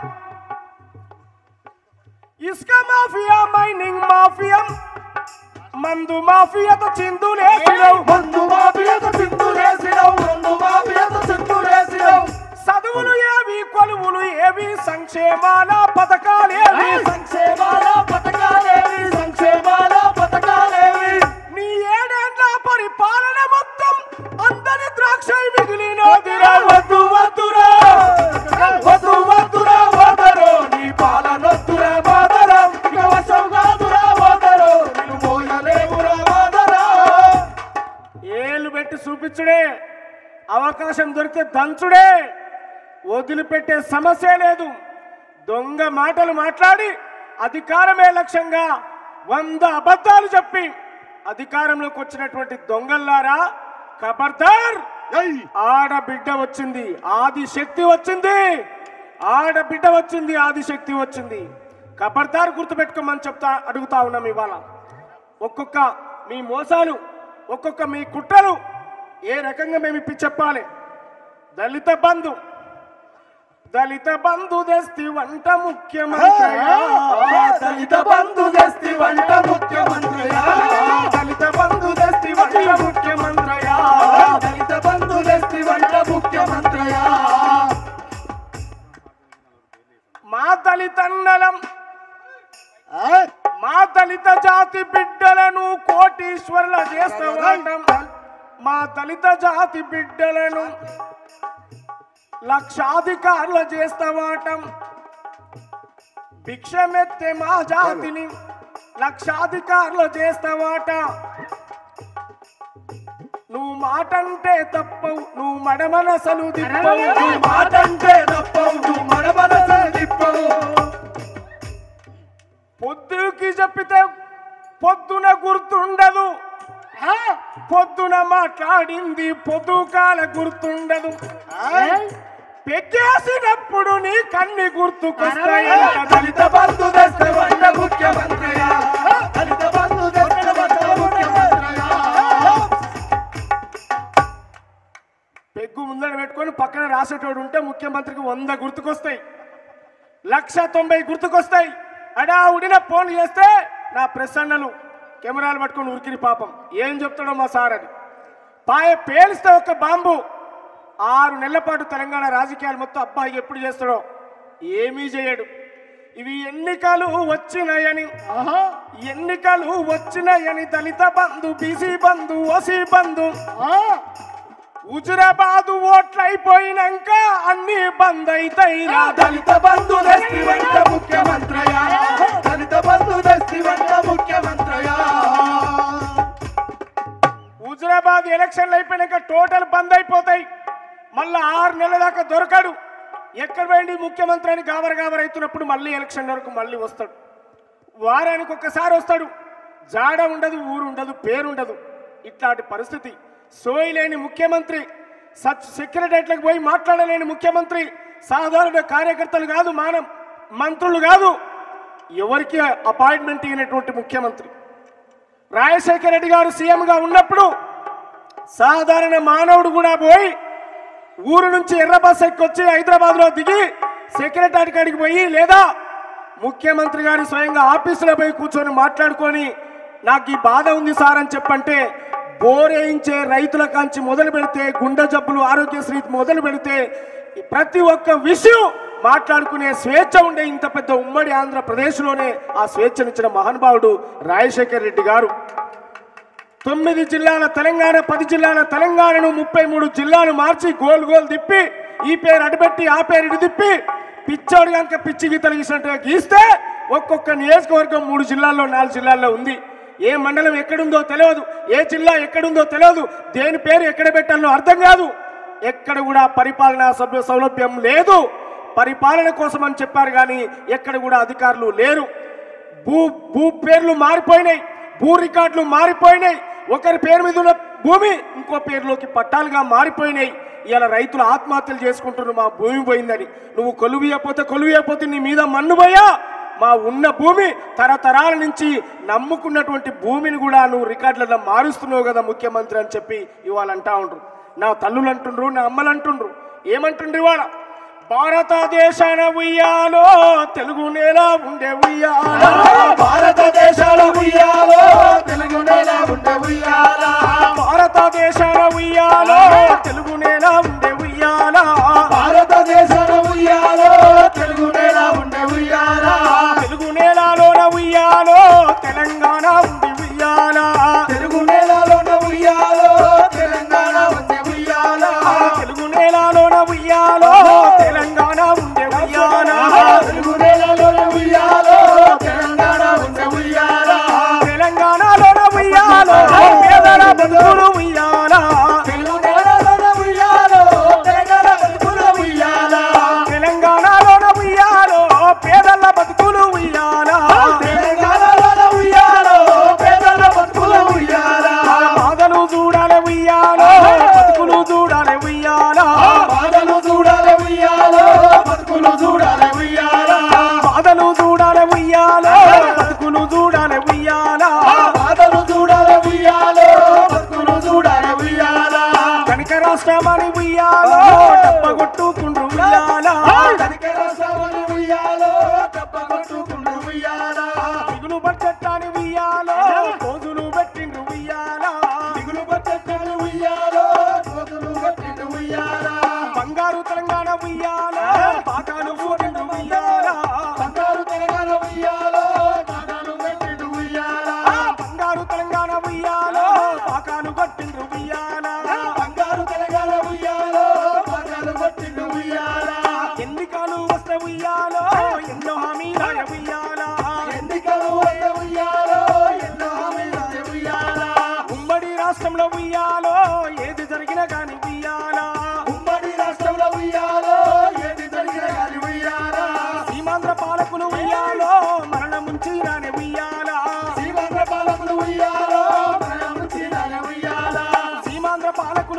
ఇసుక మాఫియా మైనింగ్ మాఫియా మందు మాఫియాతో చిందులేసినవు మందు మాఫియత సింధులేసినవు మందు మాఫియత సింధులేసినవు చదువులు ఏవి కొలువులు ఏవి సంక్షేమాల పథకాలేవి సంక్షేమాల పథకాలేవి సంక్షేమాల పథకాలేవి నీ ఏడేండ్ల పరిపాలన మొత్తం అందరి ద్రాక్ష మిగిలినోదిరా వద్దు వద్దురా వద్దు వద్దురా ఓదరు నీ పాలనొద్దురా మాదరా ఇక వశం కాదురా ఓదరు నిన్ను మోయలేమురా మాదరా ఏళ్ళు పెట్టి చూపించుడే అవకాశం దొరికితే దంచుడే వదిలిపెట్టే సమస్య లేదు దొంగ మాటలు మాట్లాడి అధికారమే లక్ష్యంగా వంద అబద్ధాలు చెప్పి అధికారంలోకి వచ్చినటువంటి దొంగల్లారా ఖబర్దార్ ఆడబిడ్డ వచ్చింది ఆది శక్తి వచ్చింది ఆడబిడ్డ వచ్చింది ఆది శక్తి వచ్చింది ఖబర్దార్ గుర్తుపెట్టుకోమని చెప్తా అడుగుతా ఉన్నాం ఇవాళ ఒక్కొక్క మీ మోసాలు ఒక్కొక్క మీ కుట్రలు ఏ రకంగా మేము ఇప్పి చెప్పాలి దళిత బంధు దళిత బంధు తెస్తి వంట ముఖ్యమంత్రి దళిత బంధు తెస్తి వంట ముఖ్యమంత్రియా దళిత బంధు తెస్తి వంట ముఖ్యమంత్రి దళిత బంధు తెస్తి వంట ముఖ్యమంత్రియా మా దళితన్నలం మా దళిత జాతి బిడ్డలను కోటీశ్వరుల చేస్తామంటాం మా దళిత జాతి బిడ్డలను లక్షాధికారుల చేస్తావాటం భిక్షమెత్తే మా జాతిని లక్షాధికారులు చేస్తావాట నువ్వు మాటంటే తప్పవు నువ్వు మడమనసలు దిప్పవు నీ మాటంటే తప్పవు నువ్వు మడమనసలు తిప్పవు పొద్దుకి చెప్పితే పొద్దున గుర్తుండదు పొద్దున మాట్లాడింది పొద్దుకాల గుర్తుండదు పెగ్గేసినప్పుడు నీ కన్ని గుర్తుకొస్తాయి దళిత బంధు దస్తే వంట ముఖ్యమంత్రి దళిత బంధు దళిత బంధు ముఖ్యమంత్రయ్యా. పెగ్గు ముందర పెట్టుకొని పక్కన రాసేటోడు ఉంటే ముఖ్యమంత్రికి వంద గుర్తుకొస్తాయి లక్ష తొంభై గుర్తుకొస్తాయి అడా ఉడిన ఫోన్ చేస్తే నా ప్రెస్ అన్నలు కెమెరాలు పట్టుకొని ఉరికిరి పాపం ఏం చెప్తాడో మా సార్ అని పాయ పేలిస్తే ఒక బాంబు ఆరు నెలల పాటు తెలంగాణ రాజకీయాలు మొత్తం అబ్బాయి ఎప్పుడు చేస్తాడో ఏమీ చేయడు ఇవి ఎన్నికలు వచ్చినాయని ఎన్నికలు వచ్చినాయని దళిత బంధు బీసీ బంధు ఓసీ బంధు హుజురాబాదు ఓట్లయిపోయినాక అన్ని బంద్ అయితాయి రా దళిత బంధు దస్తి వెంట ముఖ్యమంత్రయ్యా దళిత బంధు దస్తి వెంట ముఖ్యమంత్రయ్యా హుజురాబాద్ ఎలక్షన్లు అయిపోయినాక టోటల్ బంద్ అయిపోతాయి మళ్ళా ఆరు నెలల దాకా దొరకడు ఎక్కడ పోయింది ముఖ్యమంత్రి అని గాబర గాబర అవుతున్నప్పుడు మళ్ళీ ఎలక్షన్ వరకు మళ్ళీ వస్తాడు వారానికి ఒక్కసారి వస్తాడు జాడ ఉండదు ఊరు ఉండదు పేరు ఉండదు ఇట్లాంటి పరిస్థితి సోయి లేని ముఖ్యమంత్రి సచ్ సెక్రటరీలకు పోయి మాట్లాడలేని ముఖ్యమంత్రి సాధారణ కార్యకర్తలు కాదు మానం మంత్రులు కాదు ఎవరికి అపాయింట్మెంట్ ఇచ్చినటువంటి ముఖ్యమంత్రి రాజశేఖర రెడ్డి గారు సీఎంగా ఉన్నప్పుడు సాధారణ మానవుడు కూడా పోయి ఊరు నుంచి ఎర్ర బస్ ఎక్కొచ్చి హైదరాబాద్ లో దిగి సెక్రటరీ కాడికి పోయి లేదా ముఖ్యమంత్రి గారి స్వయంగా ఆఫీసులో పోయి కూర్చొని మాట్లాడుకొని నాకు ఈ బాధ ఉంది సార్ అని చెప్పంటే బోరేయించే రైతుల కాంచి మొదలు పెడితే గుండె జబ్బులు ఆరోగ్యశ్రీ మొదలు పెడితే ఈ ప్రతి ఒక్క విషయం మాట్లాడుకునే స్వేచ్ఛ ఉండే ఇంత పెద్ద ఉమ్మడి ఆంధ్రప్రదేశ్లోనే ఆ స్వేచ్ఛనిచ్చిన మహానుభావుడు రాజశేఖర్ రెడ్డి గారు తొమ్మిది జిల్లాల తెలంగాణ పది జిల్లాల తెలంగాణను ముప్పై మూడు జిల్లాలు మార్చి గోల్ గోల్ తిప్పి ఈ పేరు అటుపెట్టి ఆ పేరు ఇటు తిప్పి పిచ్చోడు కనుక పిచ్చి గీతలు గీసినట్టుగా గీస్తే ఒక్కొక్క నియోజకవర్గం మూడు జిల్లాల్లో నాలుగు జిల్లాల్లో ఉంది ఏ మండలం ఎక్కడుందో తెలియదు ఏ జిల్లా ఎక్కడుందో తెలియదు దేని పేరు ఎక్కడ పెట్టాలో అర్థం కాదు ఎక్కడ కూడా పరిపాలనా సభ్య సౌలభ్యం లేదు పరిపాలన కోసం అని చెప్పారు కానీ ఎక్కడ కూడా అధికారులు లేరు భూ భూ పేర్లు మారిపోయినాయి భూ రికార్డులు మారిపోయినాయి ఒకరి పేరు మీద ఉన్న భూమి ఇంకో పేరులోకి పట్టాలుగా మారిపోయినాయి ఇలా రైతులు ఆత్మహత్యలు చేసుకుంటున్నారు మా భూమి పోయిందని నువ్వు కొలువియపోతే కొలువియపోతే నీ మీద మన్ను పోయా మా ఉన్న భూమి తరతరాల నుంచి నమ్ముకున్నటువంటి భూమిని కూడా నువ్వు రికార్డులలో మారుస్తున్నావు కదా ముఖ్యమంత్రి అని చెప్పి ఇవాళ అంటా ఉండ్రు నా తల్లులు అంటుండ్రు నా అమ్మలు అంటుండ్రు ఏమంటుండ్రు ఇవాళ భారతదేశాన ఉయ్యాలో తెలుగు నేల ఉండే ఉయ్యాలో భారతదేశాల ఉయ్యాలో తెలుగు నేల ఉండే ఉయ్యాల భారతదేశాన ఉయ్యాలో తెలుగు నేల ఉండే ఉయ్యాలా భారతదేశాల ఉయ్యాలో తెలుగు నేల ఉండే ఉయ్యాల తెలుగు నేలలోన ఉయ్యాలో తెలంగాణ ఉంది ఉయ్యాలా తెలుగు నేలలోన ఉయ్యాలో తెలంగాణ ఉండే ఉయ్యాల తెలుగు నేలలోన ఉయ్యాలో తెలంగాణ ఉండే ఉయ్యాలా తెలుగు నేలలోన ఉయ్యాలో తెలంగాణ ఉండే ఉయ్యాల తెలంగాణలోన ఉయ్యాలో పేదల బతుకులు ఉయ్యాలా తెలుగు నేలలోన ఉయ్యాలో తెలంగాణ బతుకుల ఉయ్యాల తెలంగాణలోన ఉయ్యాలో పేదల బతుకులు ఉయ్యాలా తెలంగాణలోన ఉయ్యాలో పేదల బతుకుల ఉయ్యాల బాధలు చూడాలి ఉయ్యాలో బతుకులు చూడాలి ఉయ్యాలా బాధలు చూడాలి ఉయ్యాలో బతుకులు చూడాలి ఉయ్యాల బాధలు చూడాలి ఉయ్యాలో బతుకులు చూడాలి ఉయ్యాలా బాధలు చూడాలి ఉయ్యాలో బతుకులు చూడాలి ఉయ్యాల కనిక రాష్ట్రమని ఉయ్యాలో డబ్బగొట్టుకుండ్రు ఉయ్యాలా కనికర సవని ఉయ్యాలో తప్పగొట్టుకుంటూ ఉయ్యాల మిగులు బడ్జెట్టాని ఉయ్యాలో రోజులు పెట్టిండ్రు ఉయ్యాలా దిగులు పట్టని ఉయ్యాలో కోతులు కట్టిండు ఉయ్యాల బంగారు తెలంగాణ ఉయ్యాలా పాకాలు ఊరిండ్రు ఉయ్యాలా బంగారు తెలంగాణ ఉయ్యాలో కాటాలు కట్టిండు ఉయ్యాల బంగారు తెలంగాణ ఉయ్యాలో పాకాలు కొట్టిండ్రు ఉయ్యాలా బంగారు తెలంగాణ ఉయ్యాలో కాటాలు కట్టిండు ఉయ్యాల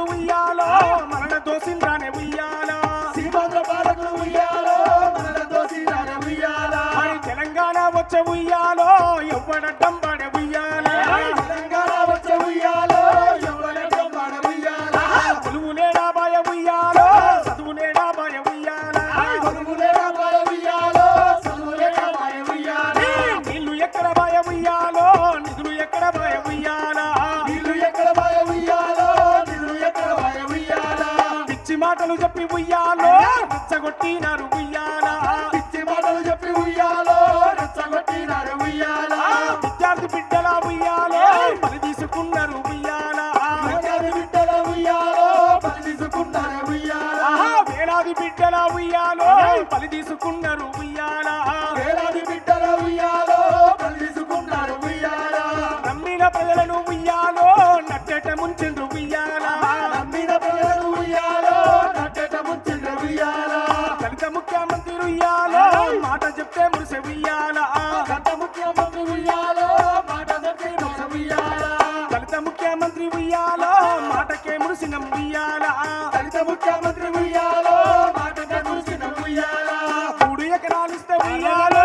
ఉయ్యాలో మరణ దోసిందానే ఉయ్యాలా సీమాంధ్ర పాలకులు ఉయ్యాలో మన దోసినారే ఉయ్యాలా మరి తెలంగాణ వచ్చే ఉయ్యాలో ఎవ్వడడ్డం పడే ఉయ్యాలా తెలంగాణ వచ్చే ఉయ్యాలో ఎవరంటే మన ఉయ్యాలా తెలుగు నేడా బాయ ఉయ్యాలో చదువు నేడా బాయ ఉయ్యాలా కొనుగులేరా పాయ ఉయ్యాలో చదువులేరా పాయ ఉయ్యాలా నీళ్లు ఎక్కడ బాయ ఉయ్యాలో నిధులు ఎక్కడ బాయ ఉయ్యాలా నీళ్ళు ఎక్కడ పాయ ఉయ్యాలో నిన్ను ఎక్కడ పాయ ఉయ్యాలా పిచ్చి మాటలు చెప్పి ఉయ్యాలో రెచ్చగొట్టినారు ఉయ్యాలా పిచ్చి మాటలు చెప్పి ఉయ్యాలో రెచ్చగొట్టినారు ఉయ్యాలా విద్యార్థి బిడ్డల ఉయ్యాలో పని తీసుకున్నారు ఉయ్యాలా విద్యార్థి బిడ్డల ఉయ్యాలో పని తీసుకున్నారు ఉయ్యాలా వేలాది బిడ్డల ఉయ్యాలో పని తీసుకున్నారు ఉయ్యాలా వేలాది బిడ్డల ఉయ్యాలో పని తీసుకున్నారు ఉయ్యాలా నమ్మిన ప్రజలను ఉయ్యాలో నట్టెట ముంచిండ్రు ఉయ్యాలా నమ్మిన ప్రజలు ఉయ్యాలో నట్టెట ముంచిన ఉయ్యాలా దళిత ముఖ్యమంత్రి ఉయ్యాలో మాట చెప్తే మురిసె ఉయ్యాలా గత ముఖ్యమంత్రి ఉయ్యాలో మాట చెప్పి మన ఉయ్యాలా దళిత ముఖ్యమంత్రి ఉయ్యాలో మాటకే మురిసిన ఉయ్యాలా దళిత ముఖ్యమంత్రి ఉయ్యాలో మాట చూసిన ఉయ్యాలా మూడు ఎకరాలు ఇస్తే ఉయ్యాలో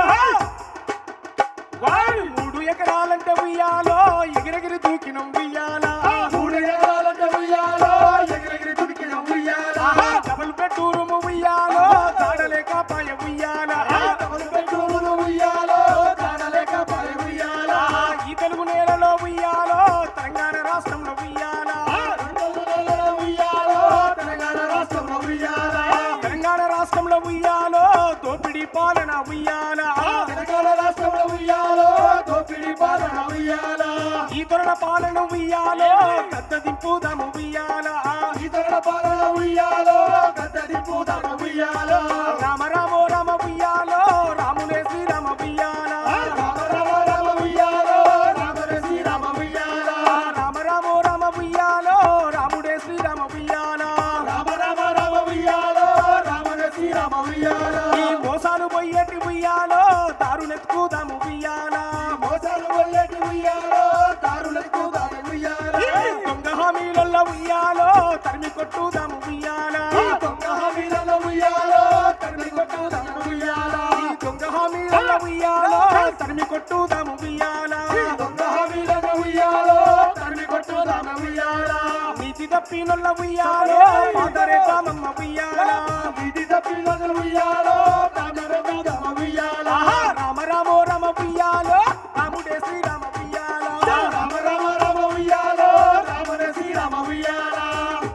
వాడు మూడు ఎకరాలంటే ఉయ్యాలో ఎగిరెగిరి దూకిన ఉయ్యాలా మూడు ఎకరాలంటే ఉయ్యాలో ఎగిరెగిరి దుడికిన ఉయ్యాలా డబుల్ బెడ్రూమ్ ఉయ్యాలో తాడలేక పాయ ఉయ్యాలా డబుల్ బెడ్రూములు ఉయ్యాలో కాడలేక పాయ ఉయ్యాలా ఈ తెలుగు నేలలో ఉయ్యాలో తెలంగాణ రాష్ట్రంలో ఉయ్యాలా రెండొందల నెలల ఉయ్యాలో తెలంగాణ రాష్ట్రంలో ఉయ్యాలా తెలంగాణ రాష్ట్రంలో ఉయ్యాలో దోపిడీ పాలన ఉయ్యాలా తెలంగాణ రాష్ట్రంలో ఉయ్యాలో దోపిడి పాలన ఉయ్యాలా ఈ తొరణ పాలన ఉయ్యాలో గద్ద దింపుదాము ఉయ్యాలా ఇతరుల పాలన ఉయ్యాలో గద్ద దిప్పుదామ ఉయ్యాలో రామ రామో రామ ఉయ్యాలో రాములే శ్రీరామ ఉయ్యాలా రామ రామ రామ ఉయ్యాలో రామర శ్రీరామ ఉయ్యాలా రామ రామో రామ ఉయ్యాలో రాముడే శ్రీరామ ఉయ్యాలా రామ రామ రామ ఉయ్యాలో రామర శ్రీరామ ఉయ్యాలా ఈ మోసాలు పోయేటి ఉయ్యాలో దారులెత్తుకుదాము ఉయ్యాలా మోసాలు వల్లటి ఉయ్యాలో దారులకు దాని ఉయ్యాలా దొంగ హామీలలో ఉయ్యాలో తరిమి కొట్టుదాము ఉయ్యాలా దొంగ హామీలలో ఉయ్యాలో తండ్రి కొట్టు దాని ఉయ్యాలా ఈ దొంగ హామీలలో ఉయ్యాలో తరిమి కొట్టుదాము ఉయ్యాలా దొంగ హామీలను ఉయ్యాలో తండ్రి కొట్టు దాని ఉయ్యాలా నీతి తప్పినొల్ల ఉయ్యాలో పాతరే కామమ్మ ఉయ్యాలా వీధి తప్పిలను ఉయ్యాలో తామరకు దమ ఉయ్యాలా ఆహా, రామ రామో రామ ఉయ్యాలో రాముడే శ్రీరామ ఉయ్యాలా రామ రామ రామ ఉయ్యాలో రామన శ్రీరామ ఉయ్యాలా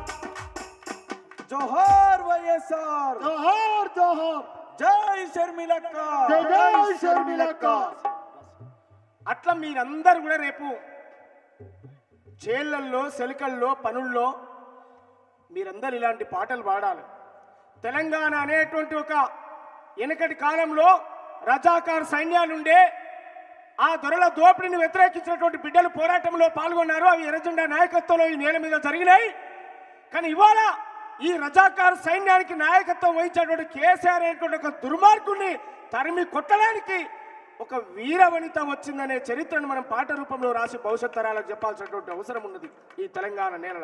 జోహార్ వైఎస్ఆర్ జోహార్ జోహార్ జై షర్మిలక్క జై జై షర్మిలక్క అట్లా మీరందరూ కూడా రేపు చేళ్లల్లో సెలకల్లో పనుల్లో మీరందరూ ఇలాంటి పాటలు పాడాలి తెలంగాణ అనేటువంటి ఒక వెనకటి కాలంలో రజాకార్ సైన్యాలుండే ఆ దొరల దోపిడీని వ్యతిరేకించినటువంటి బిడ్డలు పోరాటంలో పాల్గొన్నారు అవి ఎర్రజెండా నాయకత్వంలో ఈ నేల మీద జరిగినాయి కానీ ఇవాళ ఈ రజాకార్ సైన్యానికి నాయకత్వం వహించినటువంటి కేసీఆర్ అనేటువంటి ఒక దుర్మార్గుణ్ణి తరిమి కొట్టడానికి ఒక వీరవనిత వచ్చిందనే చరిత్రను మనం పాట రూపంలో రాసి భవిష్యత్ తరాలకు చెప్పాల్సినటువంటి అవసరం ఉన్నది ఈ తెలంగాణ నేల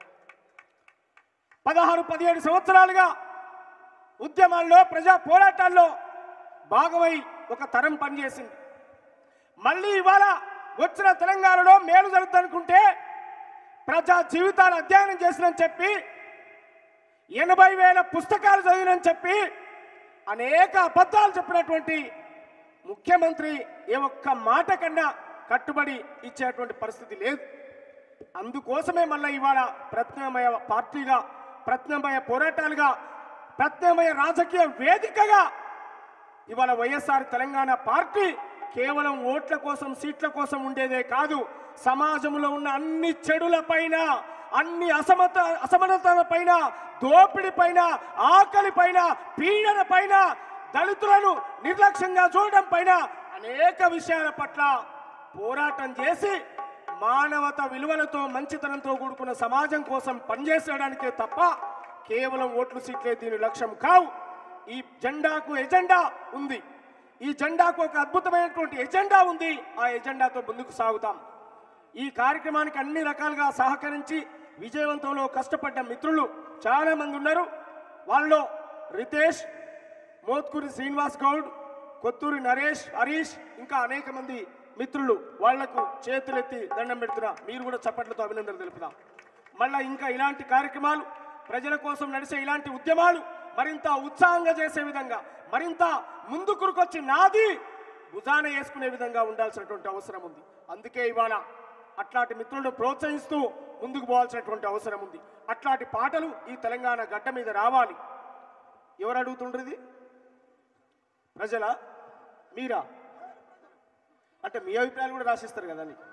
పదహారు పదిహేడు సంవత్సరాలుగా ఉద్యమాల్లో ప్రజా పోరాటాల్లో భాగమై ఒక తరం పనిచేసింది మళ్ళీ ఇవాళ వచ్చిన తెలంగాణలో మేలు జరుగుతుందనుకుంటే ప్రజా జీవితాలు అధ్యయనం చేసినని చెప్పి ఎనభై వేల పుస్తకాలు చదివినని చెప్పి అనేక అబద్ధాలు చెప్పినటువంటి ముఖ్యమంత్రి ఏ ఒక్క మాట కన్నా కట్టుబడి ఇచ్చేటువంటి పరిస్థితి లేదు అందుకోసమే మళ్ళీ ఇవాళ ప్రత్యామ్నాయ పార్టీగా ప్రత్యామ్నాయ పోరాటాలుగా ప్రత్యామ్నాయ రాజకీయ వేదికగా ఇవాళ వైఎస్ఆర్ తెలంగాణ పార్టీ కేవలం ఓట్ల కోసం సీట్ల కోసం ఉండేదే కాదు సమాజంలో ఉన్న అన్ని చెడుల పైన అన్ని అసమత అసమనతల పైన దోపిడి పైన ఆకలి పైన పీడన పైన దళితులను నిర్లక్ష్యంగా చూడడం పైన అనేక విషయాల పట్ల పోరాటం చేసి మానవత విలువలతో మంచితనంతో కూడుకున్న సమాజం కోసం పనిచేసడానికే తప్ప కేవలం ఓట్లు సీట్లే దీని లక్ష్యం కావు ఈ జెండాకు ఎజెండా ఉంది ఈ జెండాకు ఒక అద్భుతమైనటువంటి ఎజెండా ఉంది ఆ ఎజెండాతో ముందుకు సాగుతాం ఈ కార్యక్రమానికి అన్ని రకాలుగా సహకరించి విజయవంతంలో కష్టపడ్డ మిత్రులు చాలా మంది ఉన్నారు వాళ్ళలో రితేష్ మోత్కూరి శ్రీనివాస్ గౌడ్ కొత్తూరి నరేష్ హరీష్ ఇంకా అనేక మంది మిత్రులు వాళ్లకు చేతులెత్తి దండం పెడుతున్నా మీరు కూడా చప్పట్లతో అభినందనలు తెలుపుదాం మళ్ళా ఇంకా ఇలాంటి కార్యక్రమాలు ప్రజల కోసం నడిచే ఇలాంటి ఉద్యమాలు మరింత ఉత్సాహంగా చేసే విధంగా మరింత ముందు కురుకొచ్చి నాది భుజాన వేసుకునే విధంగా ఉండాల్సినటువంటి అవసరం ఉంది అందుకే ఇవాళ అట్లాంటి మిత్రులను ప్రోత్సహిస్తూ ముందుకు పోవాల్సినటువంటి అవసరం ఉంది అట్లాంటి పాటలు ఈ తెలంగాణ గడ్డ మీద రావాలి ఎవరు అడుగుతుండ్రిది ప్రజల మీరా అంటే మీ అభిప్రాయాలు కూడా రాసిస్తారు కదా అని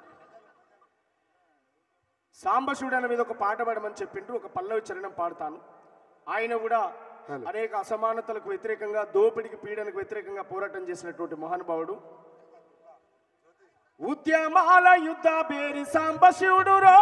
సాంబశివుడు అనే మీద ఒక పాట పాడమని చెప్పిండ్రు ఒక పల్లవి చరణం పాడతాను ఆయన కూడా అనేక అసమానతలకు వ్యతిరేకంగా దోపిడికి పీడనకు వ్యతిరేకంగా పోరాటం చేసినటువంటి మహానుభావుడు ఉద్యమాల యుద్ధ పేరి సాంబశివుడు రో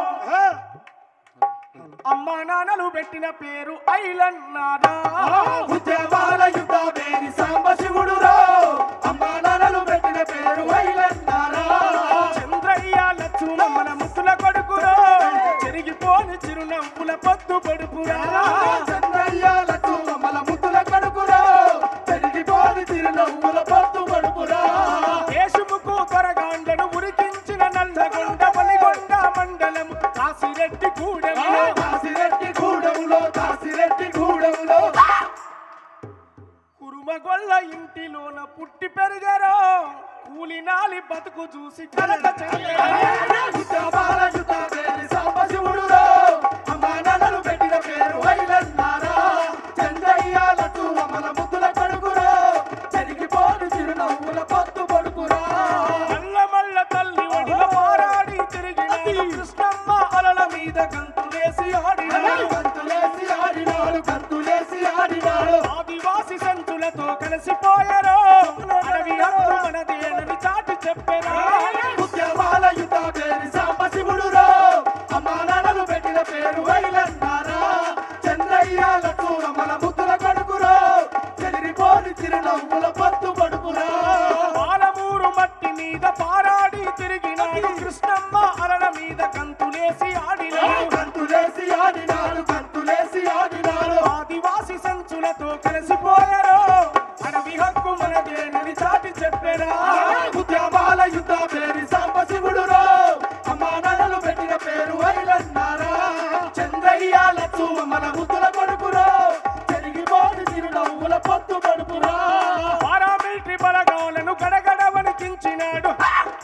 అమ్మా నాన్నలు పెట్టిన పేరు ఐలన్నారా ఉద్యమాల యుద్ధ పేరి సాంబశివుడు రో అమ్మా నాన్నలు పెట్టిన పేరు వైలన్నారా చంద్రయ్య లచ్చుమమ్మల ముద్దుల కొడుకురో చెరిగిపోని చిరునవ్వుల పొద్దు పొడుపురా చంద్రయ్య లడ్డు మమ్మల ముద్దుల కడుకురా పెరిగిపోని తిరునవ్వుల పత్తు పడుకురా దేశముకు త్వరగాండను ఉరికించిన నల్లగొండ బలిగొండ మండలము కాసిరెడ్డి గూడెంలో కాసిరెడ్డి గూడెంలో కాసిరెడ్డి గూడెంలో కురుమగొల్ల ఇంటిలోన పుట్టి పెరిగారో కూలినాలి బతుకు చూసి కలత చెందారో. ఉద్యమాల యుద్ధ పేరి సాంబశివుడు రో అమ్మా నాన్నలు పెట్టిన పేరు వైలన్నారా చంద్రయ్య లడ్డు మమ్మల ముద్దుల కడుకురా పెరిగిపోని చిరునవ్వుల పత్తు పడుకురా నల్లమల్ల తల్లి ఒడిలో పోరాడి తిరిగిన కృష్ణమ్మ అలల మీద గంతులేసి ఆడినాడు కంతులేసి ఆడినాడు కంతులేసి ఆడినాడు ఆదివాసి సంతులతో కలిసిపోయారో అడవి హక్కు మనదేనని చాటి చెప్పారా ఉద్యమాల యుద్ధ పేరు సాంబశివుడు రో అమ్మా నాన్నలు పెట్టిన పేరు వైలన్నారా చంద్రయ్య లడ్డు మమ్మల ముద్దుల కడుకురా చెదిరిపోని చిరునవ్వుల పత్తు పడుకురా పాలమూరు మట్టి మీద పారాడి తిరిగినాడు కృష్ణమ్మ అలల మీద గంతులేసి ఆడినాడు కంతులేసి ఆడినాడు కంతులేసి ఆడినాడు ఆదివాసి సంచులతో కలిసిపోయారో అడవి హక్కు మనదేనని చాటి చెప్పారా ఉద్యమాల యుద్ధ పేరు సాంబశివుడు రో అమ్మా నాన్నలు పెట్టిన పేరు వైలన్నారా చంద్రయ్య లచ్చు మమ్మల ముద్దుల కొడుకురా చెరిగిపోని చిరునవ్వుల పత్తు పడుకురా పారామిలిటరీ బలగాలను గడగడ వణికించినాడు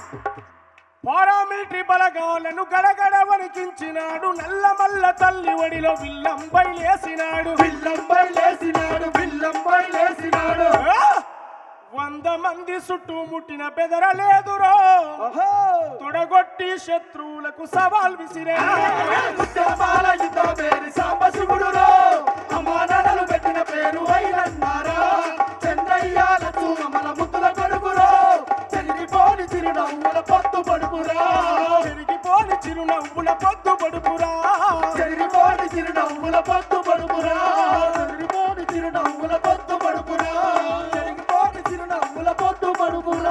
పారామిలిటరీ బలగాలను గడగడ వణికించినాడు నల్లమల్ల తల్లి ఒడిలో విల్లంబై లేసినాడు విల్లంపై లేసినాడు విల్లంపై లేసినాడు ఆ! వంద మంది చుట్టుముట్టిన బెదరలేదురో తొడగొట్టి శత్రువులకు సవాల్ విసిరే ఉద్యమాల యుద్ధ పేరు సాంబశివుడు రో అమ్మా నాన్నలు పెట్టిన పేరు వైలన్నారా చంద్రయ్య లచ్చు మమ్మల ముద్దుల కొడుకురా చెరిగిపోని చిరునవ్వుల పత్తు పడుకురా చెరిగిపోని చిరునవ్వుల పొద్దు పడుపురా చెరిగిపోని చిరునవ్వుల పత్తు పడుకురా చెరిగిపోని చిరునవ్వుల పత్తు పడుకురా చెరిగిపోని చిరునవ్వుల పత్తు పడుకురా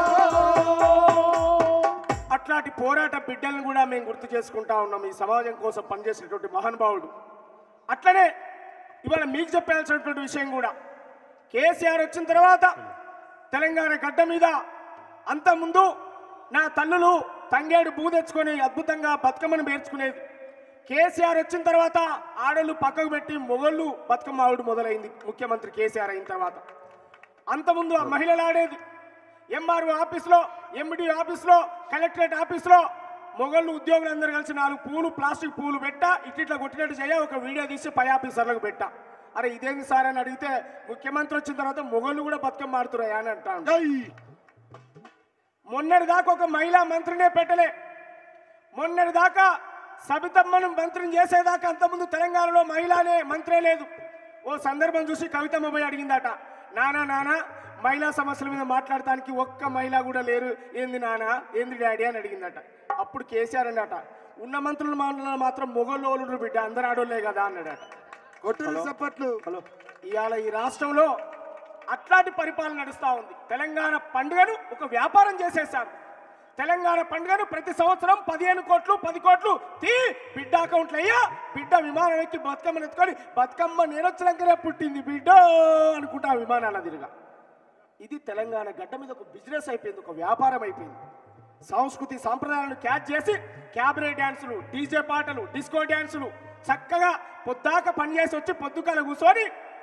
అట్లాంటి పోరాట బిడ్డలను కూడా మేము గుర్తు చేసుకుంటా ఉన్నాం ఈ సమాజం కోసం పనిచేసినటువంటి మహానుభావుడు అట్లనే ఇవాళ మీకు చెప్పాల్సినటువంటి విషయం కూడా కేసీఆర్ వచ్చిన తర్వాత తెలంగాణ గడ్డ మీద అంత ముందు నా తల్లులు తంగేడు భూ తెచ్చుకొని అద్భుతంగా బతుకమ్మను పేర్చుకునేది కేసీఆర్ వచ్చిన తర్వాత ఆడలు పక్కకు పెట్టి మొగళ్ళు బతుకమ్మ ఆవిడ మొదలైంది ముఖ్యమంత్రి కేసీఆర్ అయిన తర్వాత అంతకుముందు ఆ మహిళలు ఆడేది ఎంఆర్ఓ ఆఫీస్లో ఎండి ఆఫీస్లో కలెక్టరేట్ ఆఫీస్లో మొగళ్ళు ఉద్యోగులందరూ కలిసి నాలుగు పూలు ప్లాస్టిక్ పూలు పెట్టా ఇట్లా కొట్టినట్టు చేయ ఒక వీడియో తీసి పై ఆఫీసర్లకు పెట్టా అరే ఇదేంటి సార్ అని అడిగితే ముఖ్యమంత్రి వచ్చిన తర్వాత మొగళ్ళు కూడా బతుకమ్మ ఆడుతున్నాయా అని అంటాను మొన్నటి దాకా ఒక మహిళా మంత్రినే పెట్టలే మొన్నటి దాకా సబితమ్మను మంత్రిని చేసేదాకా అంతకుముందు తెలంగాణలో మహిళనే మంత్రే లేదు ఓ సందర్భం చూసి కవితమ్మ పోయి అడిగిందట నానా నానా మహిళా సమస్యల మీద మాట్లాడటానికి ఒక్క మహిళ కూడా లేరు ఏంది నానా ఏంది డాడీ అని అడిగిందట అప్పుడు కేసీఆర్ అన్నట ఉన్న మంత్రుల మాటలు మాత్రం మొగలోళ్ళు బిడ్డ అందరు ఆడోళ్ళే కదా అన్నాడట కొట్టుడు చప్పట్లు హలో ఇవాళ ఈ రాష్ట్రంలో అట్లాంటి పరిపాలన నడుస్తూ ఉంది తెలంగాణ పండుగను ఒక వ్యాపారం చేసేశారు తెలంగాణ పండుగను ప్రతి సంవత్సరం పదిహేను కోట్లు పది కోట్లు తీ బిడ్డ అకౌంట్లు అయ్యా బిడ్డ విమానం ఎక్కి బతుకమ్మను ఎత్తుకొని బతుకమ్మ నేనొచ్చినాకనే పుట్టింది బిడ్డ అనుకుంటా ఆ విమానాల తిరుగా ఇది తెలంగాణ గడ్డ మీద ఒక బిజినెస్ అయిపోయింది ఒక వ్యాపారం అయిపోయింది సంస్కృతి సాంప్రదాయాలను క్యాచ్ చేసి క్యాబరే డ్యాన్సులు డీజే పాటలు డిస్కో డ్యాన్సులు చక్కగా పొద్దాక పనిచేసి వచ్చి పొద్దుకాల కూర్చొని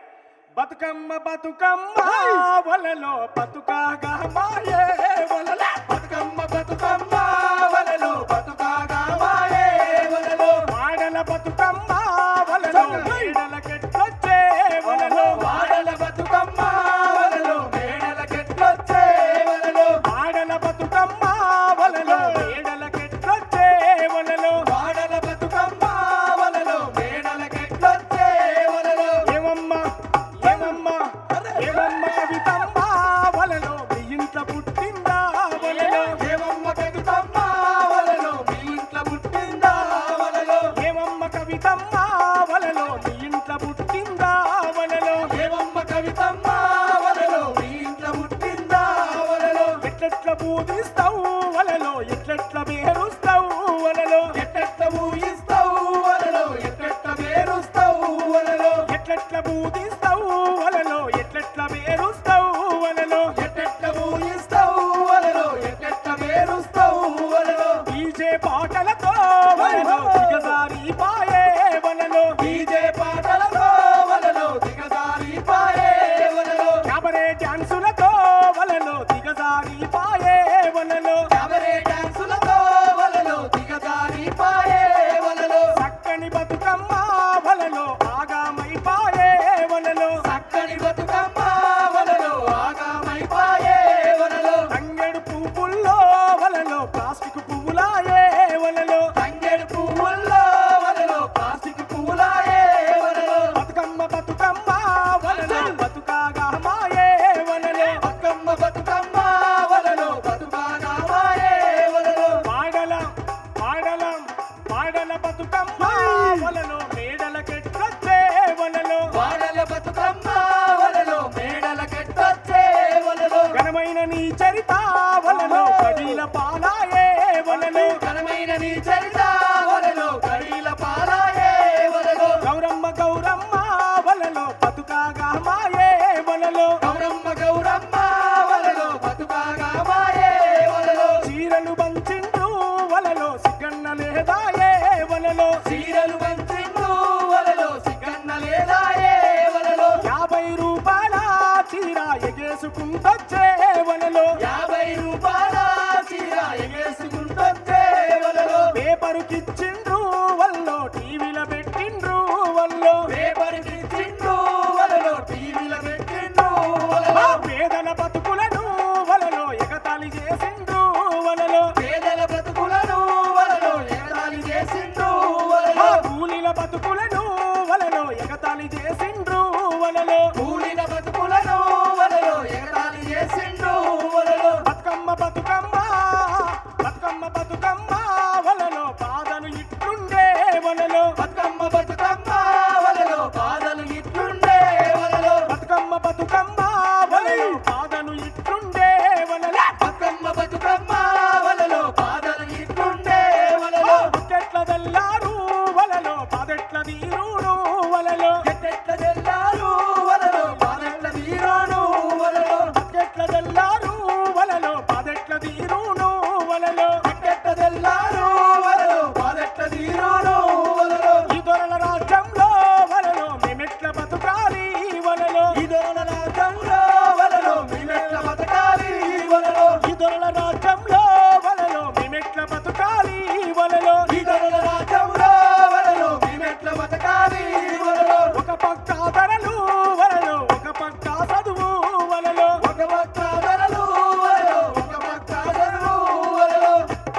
బతుకమ్మ బతుకమ్మ వలలో బతుకాగా మాయే వలలో బతుకమ్మ బతుకమ్మ వలలో బతుకాగా మాయే వలలో వాడల బతుకమ్మ వలలో మేడల కెట్లొచ్చే వలలో వాడల బతుకమ్మ వలలో మేడల కెట్లొచ్చే వలలో వాడల బతుకమ్మ వలలో మేడల కెట్లొచ్చే వలలో వాడల బతుకమ్మ వలలో మేడల కెట్లొచ్చే వలలో ఏమమ్మా ఏమమ్మా ఏమమ్మా కవితమ్మ వలలో మీ ఇంట్లో పుట్టిందా వలలో దేవమ్మ కవితమ్మ వలలో మీ ఇంట్లో పుట్టిందా వలలో ఏమమ్మ కవితమ్మ వలలో మీ ఇంట్లో పుట్టిందా వలలో దేవమ్మ కవితమ్మ వలలో మీ ఇంట్లో పుట్టిందా వలలో ఎట్లెట్ల బూదిస్తావు వలలో ఎట్లెట్ల మేరుస్తావు వలలో ఎట్టెట్ట ఊహిస్తావు వలలో ఎట్టెట్ట వేరుస్తావు వలలో ఎట్లెట్ల బూదిస్తావు వలలో ఎట్లెట్ల మేరుస్తావు వలలో ఎట్టెట్ట ఊహిస్తావు వలలో ఎట్టెట్ట వేరుస్తావు వలలో డీజే పాటలతో వలలో దిగజారి పాయే వలలో డీజే పాటలతో వలలో దిగజారి పాయే వలలో క్యాబరే డాన్సులతో వలలో దిగజారి పాయే వలలో క్యాబరే డాన్సులతో వలలో దిగజారి పాయే వలలో చక్కని బతుకమ్మ వలలో ఆగామై పాయే వలలో చక్కని బతుకమ్మ వలలో ఆగామై పాయే వలలో తంగెడు పువ్వుల్లో వలలో ప్లాస్టిక్ పువ్వులాయే వలలో తంగేడు పువ్వుల్లో వలలో ప్లాస్టిక్ పువ్వులాయే వలలో బతుకమ్మ బతుకమ్మ వలలో బతుకాగా మాయే వలలో బతుకమ్మ బతుకమ్మ వలలో బతుకాగా మాయే వలలో పాడల పాడల పాడల బతుకమ్మ వలలో మేడల కెట్లొచ్చే వలలో వాడల బతుకమ్మ వలలో మేడల కెట్టొచ్చే వలలో ఘనమైన నీ చరిత వలలో కడీల పాలాయే వలలో ఘనమైన నీ చరిత వలలో గడిల పాలాయే వలలో గౌరమ్మ గౌరమ్మ వలలో బతుకాగా మాయే వలలో గౌరమ్మ గౌరమ్మ వలలో బతుకాగా మాయే వలలో చీరలు బంచిండ్రు వలలో సిగ్గన్న లేదాయే వలలో చీరలు వంచిండు వలలో సిగ్గన్న లేదాయే వలలో యాభై రూపాయల చీర ఎగేసుకుంటొచ్చే వలలో యాభై రూపాయల చీర ఎగేసుకుంటొచ్చే వలలో పేపరుకిచ్చిండ్రు వల్లో టీవీల పెట్టిండ్రు వల్లో పేపర్ చిండు వలలో టీవీల పెట్టిండు ఆ వలలో పేదల బతుకులను వలలో ఎగతాళి చేసిండ్రు వలలో పేదల బతుకులను వలలో ఎగతాళి చేసిండు ఆ వలలో కూలీల బతుకులను వలలో ఎగతాళి చేసిండ్రు వలలో కూలిన బతుకులను వలలో ఎగతాళి చేసిండు వలలో బతుకమ్మ బతుకమ్మ బతుకమ్మ బతుకమ్మ వలలో బాధలు ఇట్లుండే వలలో బతుకమ్మ బతుకమ్మ వలలో బాధలు ఇట్లుండే వలలో బతుకమ్మ బతుకమ్మ వలలో బాధలు ఇట్లుండే వలలో బతుకమ్మ బతుకమ్మ వలలో బాధలు ఇట్లుండే వలలో బుక్కెట్ల దల్లారు వలలో బాధెట్ల తీరుడు వలలో ఎట్టెట్ల తెల్లారు వలలో బాధెట్ల వీరాడు వలలో బుక్కెట్ల దల్లారు వలలో బాధెట్ల తీరుడు వలలో ఎట్టెట్ల తెల్లారు వలలో బాధెట్ల వీరాడు వలలో ఈ దొరల రాజ్యంలో వలలో మేమెట్ల బతుకాలి వలలో ఈ దొరల రాజ్యంలో వలలో మేమెట్ల బతకాలి వలలో ఈ దొరల రాజ్యంలో వలలో మేమెట్ల బతుకాలి వలలో ఈ దొరల రాజ్యంలో వలలో మేమెట్ల బతకాలి వలలో ఒక పక్క ధరలు వలలో ఒక పక్క చదువు వలలో ఒక పక్క ధరలు వలలో ఒక పక్క ధరలు వలలో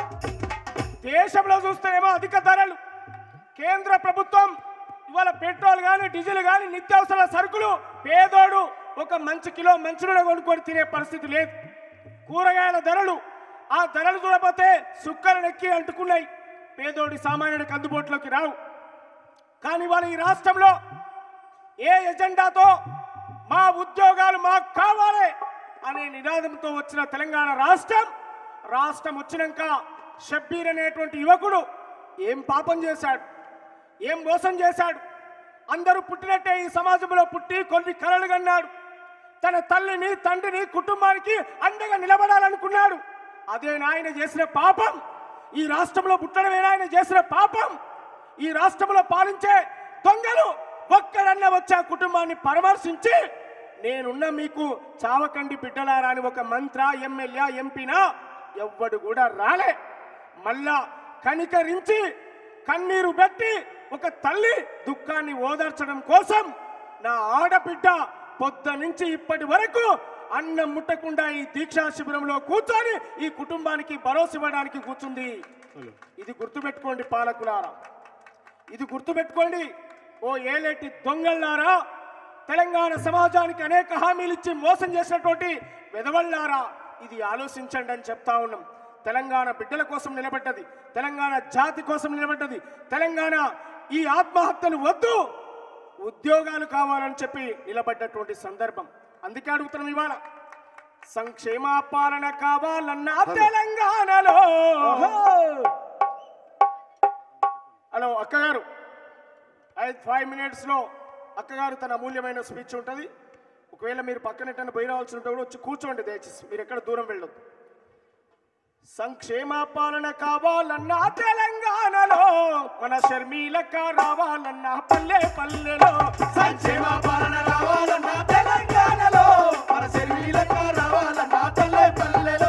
దేశంలో చూస్తేనేమో అధిక ధరలు కేంద్ర ప్రభుత్వం ఇవాళ పెట్రోల్ కానీ డీజిల్ కానీ నిత్యావసర సరుకులు పేదోడు ఒక మంచి కిలో మంచినూనె కొనుక్కొని తినే పరిస్థితి లేదు కూరగాయల ధరలు ఆ ధరలు చూడపోతే సుక్కలు నెక్కి అంటుకున్నాయి పేదోడి సామాన్యుడికి అందుబాటులోకి రావు కానీ వాళ్ళ ఈ రాష్ట్రంలో ఏ ఎజెండాతో మా ఉద్యోగాలు మాకు కావాలి అనే నినాదంతో వచ్చిన తెలంగాణ రాష్ట్రం రాష్ట్రం వచ్చినాక షబ్బీర్ అనేటువంటి యువకుడు ఏం పాపం చేశాడు ఏం మోసం చేశాడు అందరూ పుట్టినట్టే ఈ సమాజంలో పుట్టి కొన్ని కలలు కన్నాడు తన తల్లిని తండ్రిని కుటుంబానికి అండగా నిలబడాలనుకున్నాడు అదే నాయన చేసిన పాపం ఈ రాష్ట్రంలో పుట్టడమే ఆయన చేసిన పాపం ఈ రాష్ట్రంలో పాలించే దొంగలు ఒక్కడన్న వచ్చి ఆ కుటుంబాన్ని పరామర్శించి నేనున్న మీకు చావకండి బిడ్డలారా అని ఒక మంత్ర ఎమ్మెల్యే ఎంపీనా ఎవ్వడు కూడా రాలే మళ్ళా కనికరించి కన్నీరు పెట్టి ఒక తల్లి దుఃఖాన్ని ఓదార్చడం కోసం నా ఆడబిడ్డ పొద్దు నుంచి ఇప్పటి వరకు అన్నం ముట్టకుండా ఈ దీక్షా శిబిరంలో కూర్చొని ఈ కుటుంబానికి భరోసా ఇవ్వడానికి కూర్చుంది ఇది గుర్తుపెట్టుకోండి పాలకులారా ఇది గుర్తుపెట్టుకోండి ఓ ఏలేటి దొంగల్లారా తెలంగాణ సమాజానికి అనేక హామీలు ఇచ్చి మోసం చేసినటువంటి వెదవల్లారా ఇది ఆలోచించండి అని చెప్తా ఉన్నాం తెలంగాణ బిడ్డల కోసం నిలబడ్డది తెలంగాణ జాతి కోసం నిలబడ్డది తెలంగాణ ఈ ఆత్మహత్యలు వద్దు ఉద్యోగాలు కావాలని చెప్పి నిలబడ్డటువంటి సందర్భం అందుకే అడుగుతున్నాం ఇవాళ సంక్షేమ పాలన కావాలన్నా తెలంగాణలో హలో అక్కగారు ఐదు ఫైవ్ మినిట్స్లో అక్కగారు తన అమూల్యమైన స్పీచ్ ఉంటుంది ఒకవేళ మీరు పక్కన ఎట్టని పోయి రావాల్సి ఉంటే కూడా వచ్చి కూర్చోండి దయచేసి మీరు ఎక్కడ దూరం వెళ్ళొద్దు సంక్షేమ పాలన కావాలన్నా తెలంగాణలో మన షర్మీలక రావాలన్నా పల్లె పల్లెలో సంక్షేమ పాలన రావాలన్నా తెలంగాణలో మన శరీలకు రావాలన్నా పల్లె పల్లెలో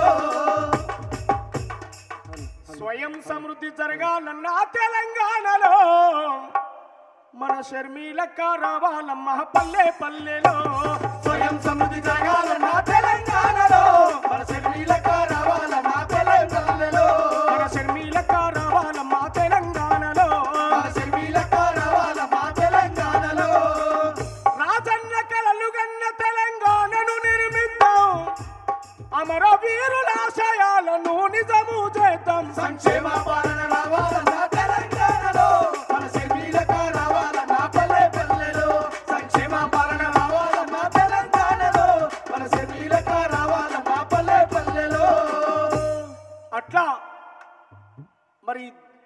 స్వయం సమృద్ధి జరగాలన్నా తెలంగాణలో మన షర్మీలక రావాలమ్మా పల్లె పల్లెలో స్వయం సమృద్ధి జరగాలన్నా తెలంగాణలో మన శరీలకు రావాలన్నా పల్లె పల్లెలో మన షర్మీలక రావాలమ్మా తెలంగాణలో మన శరీలకు రావాలన్నా తెలంగాణలో రాజన్న కలలు గన్న తెలంగాణను నిర్మిద్దాం అమర వీరుల ఆశయాలను నిజము చేద్దాం సంక్షేమ పాలన రావాలన్నా తెలంగాణలో మన శరీలకు రావాలన్నా పల్లె పల్లెలో సంక్షేమ పాలన రావాలన్నా తెలంగాణలో మన శరీలకు రావాలన్నా పల్లె పల్లెలో అట్లా మరి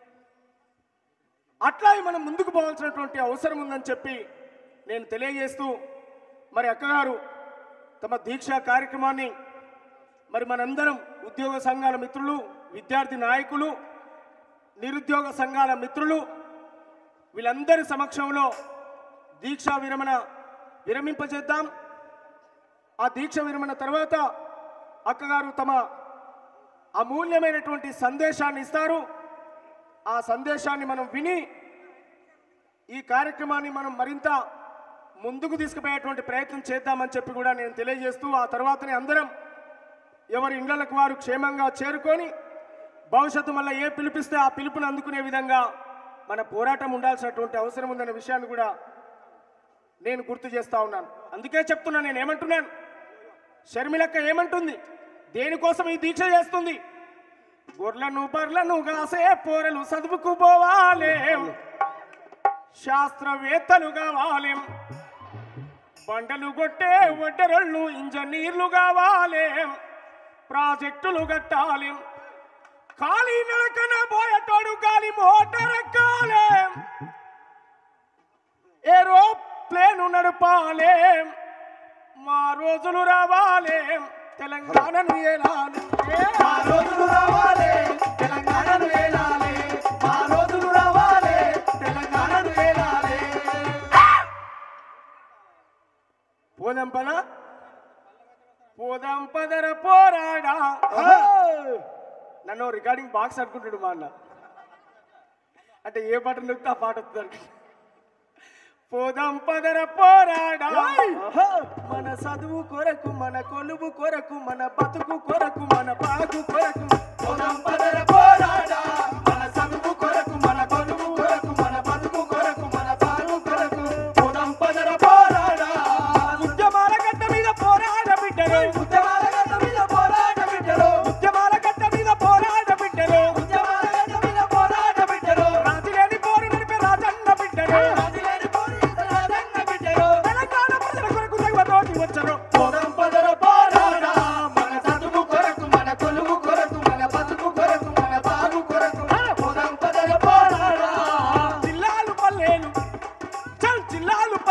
అట్లా మనం ముందుకు పోవాల్సినటువంటి అవసరం ఉందని చెప్పి నేను తెలియజేస్తూ మరి అక్కగారు తమ దీక్షా కార్యక్రమాన్ని మరి మనందరం ఉద్యోగ సంఘాల మిత్రులు విద్యార్థి నాయకులు నిరుద్యోగ సంఘాల మిత్రులు వీళ్ళందరి సమక్షంలో దీక్షా విరమణ విరమింపజేద్దాం ఆ దీక్ష విరమణ తర్వాత అక్కగారు తమ అమూల్యమైనటువంటి సందేశాన్ని ఇస్తారు ఆ సందేశాన్ని మనం విని ఈ కార్యక్రమాన్ని మనం మరింత ముందుకు తీసుకుపోయేటువంటి ప్రయత్నం చేద్దామని చెప్పి కూడా నేను తెలియజేస్తూ ఆ తర్వాతనే అందరం ఎవరి ఇండ్లకు వారు క్షేమంగా చేరుకొని భవిష్యత్తు మళ్ళీ ఏ పిలిపిస్తే ఆ పిలుపుని అందుకునే విధంగా మన పోరాటం ఉండాల్సినటువంటి అవసరం ఉందనే విషయాన్ని కూడా నేను గుర్తు చేస్తా ఉన్నాను అందుకే చెప్తున్నా నేను ఏమంటున్నాను షర్మిలక్క ఏమంటుంది దేనికోసం ఈ దీక్ష చేస్తుంది గొర్రెలను బర్లను కాసే పోరలు చదువుకు పోవాలి శాస్త్రవేత్తలు కావాలి బండలు కొట్టే ఒడ్డరళ్ళు ఇంజనీర్లు కావాలి ప్రాజెక్టులు కట్టాలి ఖాళీ నడకన పోయేటోడు గాలి మోటార్ ఎక్కాలి ఏరోప్లేను నడపాలి మా రోజులు రావాలి తెలంగాణను ఏలాలి మా రోజులు రావాలి తెలంగాణను ఏలాలి మా రోజులు రావాలి తెలంగాణను ఏలాలి పోదాం పద పోదాం పదర పోరాడా నన్ను రికార్డింగ్ బాక్స్ అనుకుంటాడు మా అన్న అంటే ఏ పాట నొక్కితే ఆ పాట వస్తుంది పోదాం పదర పోరాడా మన చదువు కొరకు మన కొలువు కొరకు మన బతుకు కొరకు మన బాగు కొరకు పోదాం పదర పోరాడా మన చదువు కొరకు మన కొలువు కొరకు మన బతుకు కొరకు మన బాగు కొరకు పోదాం పదర పోరాడా ఉద్యమాల గడ్డ మీద పోరాడ బిడ్డలు ఉద్యమాల గడ్డ మీద పోరాట బిడ్డలు ఉద్యమాల గడ్డ మీద పోరాడ బిడ్డలు ఉద్యమాల గడ్డ మీద పోరాట బిడ్డలు రాజులేని పోరు నడిపే రాజన్న బిడ్డలు రాజులేని పోరు రాజన్న బిడ్డలు తెలంగాణ ప్రజల కొరకు దైవతోటి వచ్చరు పోదాం పదర పోరాడా మన చదువు కొరకు మన కొలువు కొరకు మన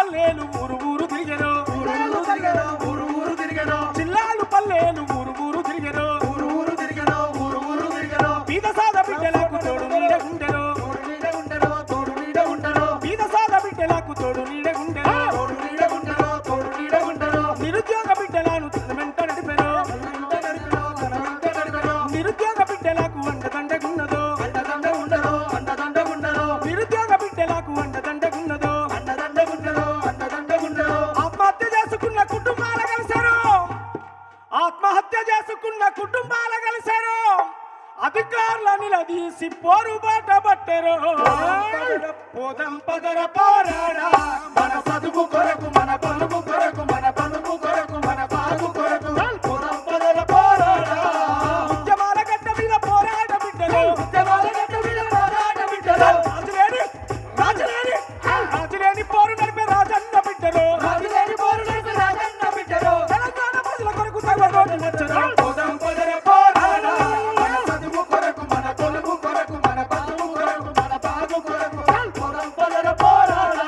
పల్లెలు ఊరు ఊరు తిరిగెను ఊరు ఊరు తిరిగెను ఊరు ఊరు తిరిగెను జిల్లాలు పల్లెలు ఊరు ఊరు తిరిగెను ఊరు ఊరు తిరిగెను ఊరు ఊరు తిరిగెను పీద సాద బిడ్డలకు తోడు నీడ గుండెను తోడు నీడ ఉండెను తోడు నీడ ఉండెను పీద సాద బిడ్డలకు తోడు నీడ గుండెను తోడు నీడ ఉండెను తోడు నీడ ఉండెను నిరుద్యోగ బిడ్డలను తన వెంట నడిపెను వెంట నడిపెను తన వెంట నడిపెను నిరుద్యోగ బిడ్డలకు అండదండగున్నదో అండదండ ఉండెను అండదండ ఉండెను నిరుద్యోగ బిడ్డలకు అండదండగున్నదో అండదండ ఉండెను అండదండ ఉండెను ఆత్మహత్య చేసుకున్న కుటుంబాల కలిశారు ఆత్మహత్య చేసుకున్న కుటుంబాల కలిశారు అధికారుల నిలదీసి పోరుబాట పట్టరు పోదాం పదర పోరాడా మన చదువు కొరకు మన పలుకు కొరకు మన పలుకు కొరకు మన బాగు కొరకు పొలం పదల పోరాడా ఉద్యమాల గడ్డ మీద పోరాట బిడ్డలు ఉద్యమాల గడ్డ మీద పోరాట బిడ్డలు రాజులేని రాజులేని రాజులేని పోరు నడిపే రాజన్న బిడ్డలు రాజులేని పోరు నడిపే రాజన్న బిడ్డలు తెలంగాణ ప్రజల కొరకు తగ్గోటు వచ్చరు పొలం పదల పోరాడా మన చదువు కొరకు మన పలుకు కొరకు మన పలుకు కొరకు మన బాగు కొరకు పొలం పదల పోరాడా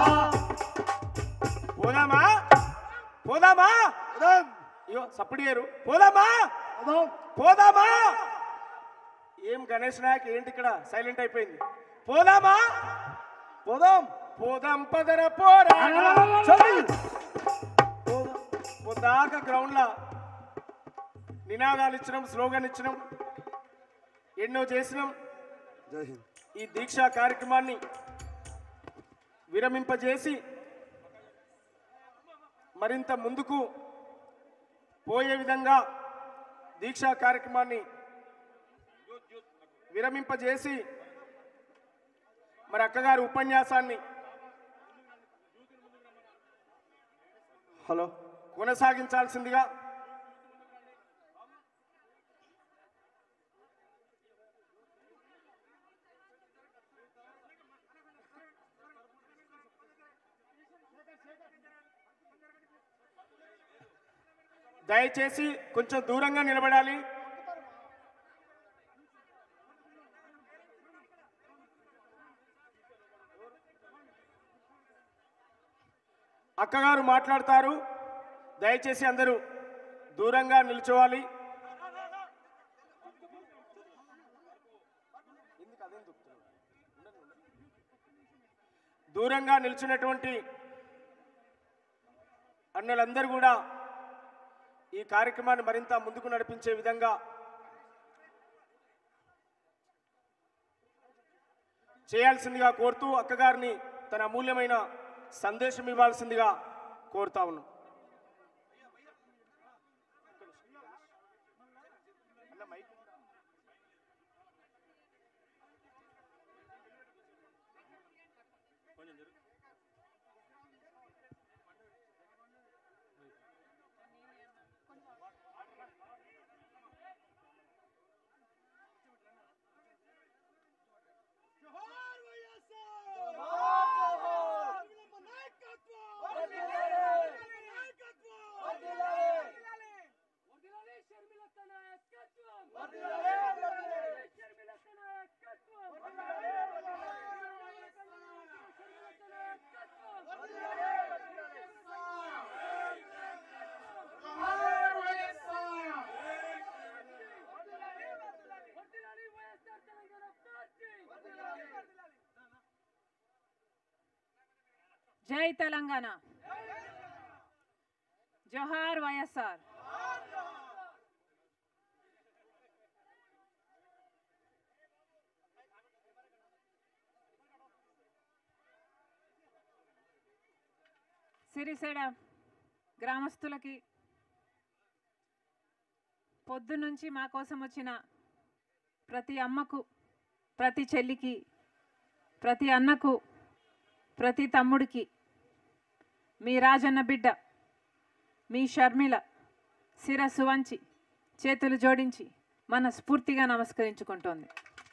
పోదామా పోదామా అయ్యో సప్పుడిగారు పోదామా పోదామా ఏం గణేష్ నాయక్ ఏంటి ఇక్కడ సైలెంట్ అయిపోయింది పోదామా పోదాం పోదాం పదర పోరా పోదాక గ్రౌండ్ లా నినాదాలు ఇచ్చినాం స్లోగన్ ఇచ్చినాం ఎన్నో చేసినాం ఈ దీక్షా కార్యక్రమాన్ని విరమింపజేసి మరింత ముందుకు పోయే విధంగా దీక్షా కార్యక్రమాన్ని విరమింపజేసి మరి అక్కగారి ఉపన్యాసాన్ని హలో కొనసాగించాల్సిందిగా దయచేసి కొంచెం దూరంగా నిలబడాలి అక్కగారు మాట్లాడతారు దయచేసి అందరూ దూరంగా నిల్చోవాలి దూరంగా నిల్చున్నటువంటి అన్నలందరూ కూడా ఈ కార్యక్రమాన్ని మరింత ముందుకు నడిపించే విధంగా చేయాల్సిందిగా కోరుతూ అక్కగారిని తన అమూల్యమైన సందేశం ఇవ్వాల్సిందిగా కోరుతా ఉన్నాం జై తెలంగాణ జోహార్ వైఎస్ఆర్ సిరిసేడ గ్రామస్తులకి పొద్దునుంచి మా కోసం వచ్చిన ప్రతి అమ్మకు ప్రతి చెల్లికి ప్రతి అన్నకు ప్రతి తమ్ముడికి మీ రాజన్న బిడ్డ మీ షర్మిల శిరస్సు వంచి చేతులు జోడించి మన స్ఫూర్తిగా నమస్కరించుకుంటోంది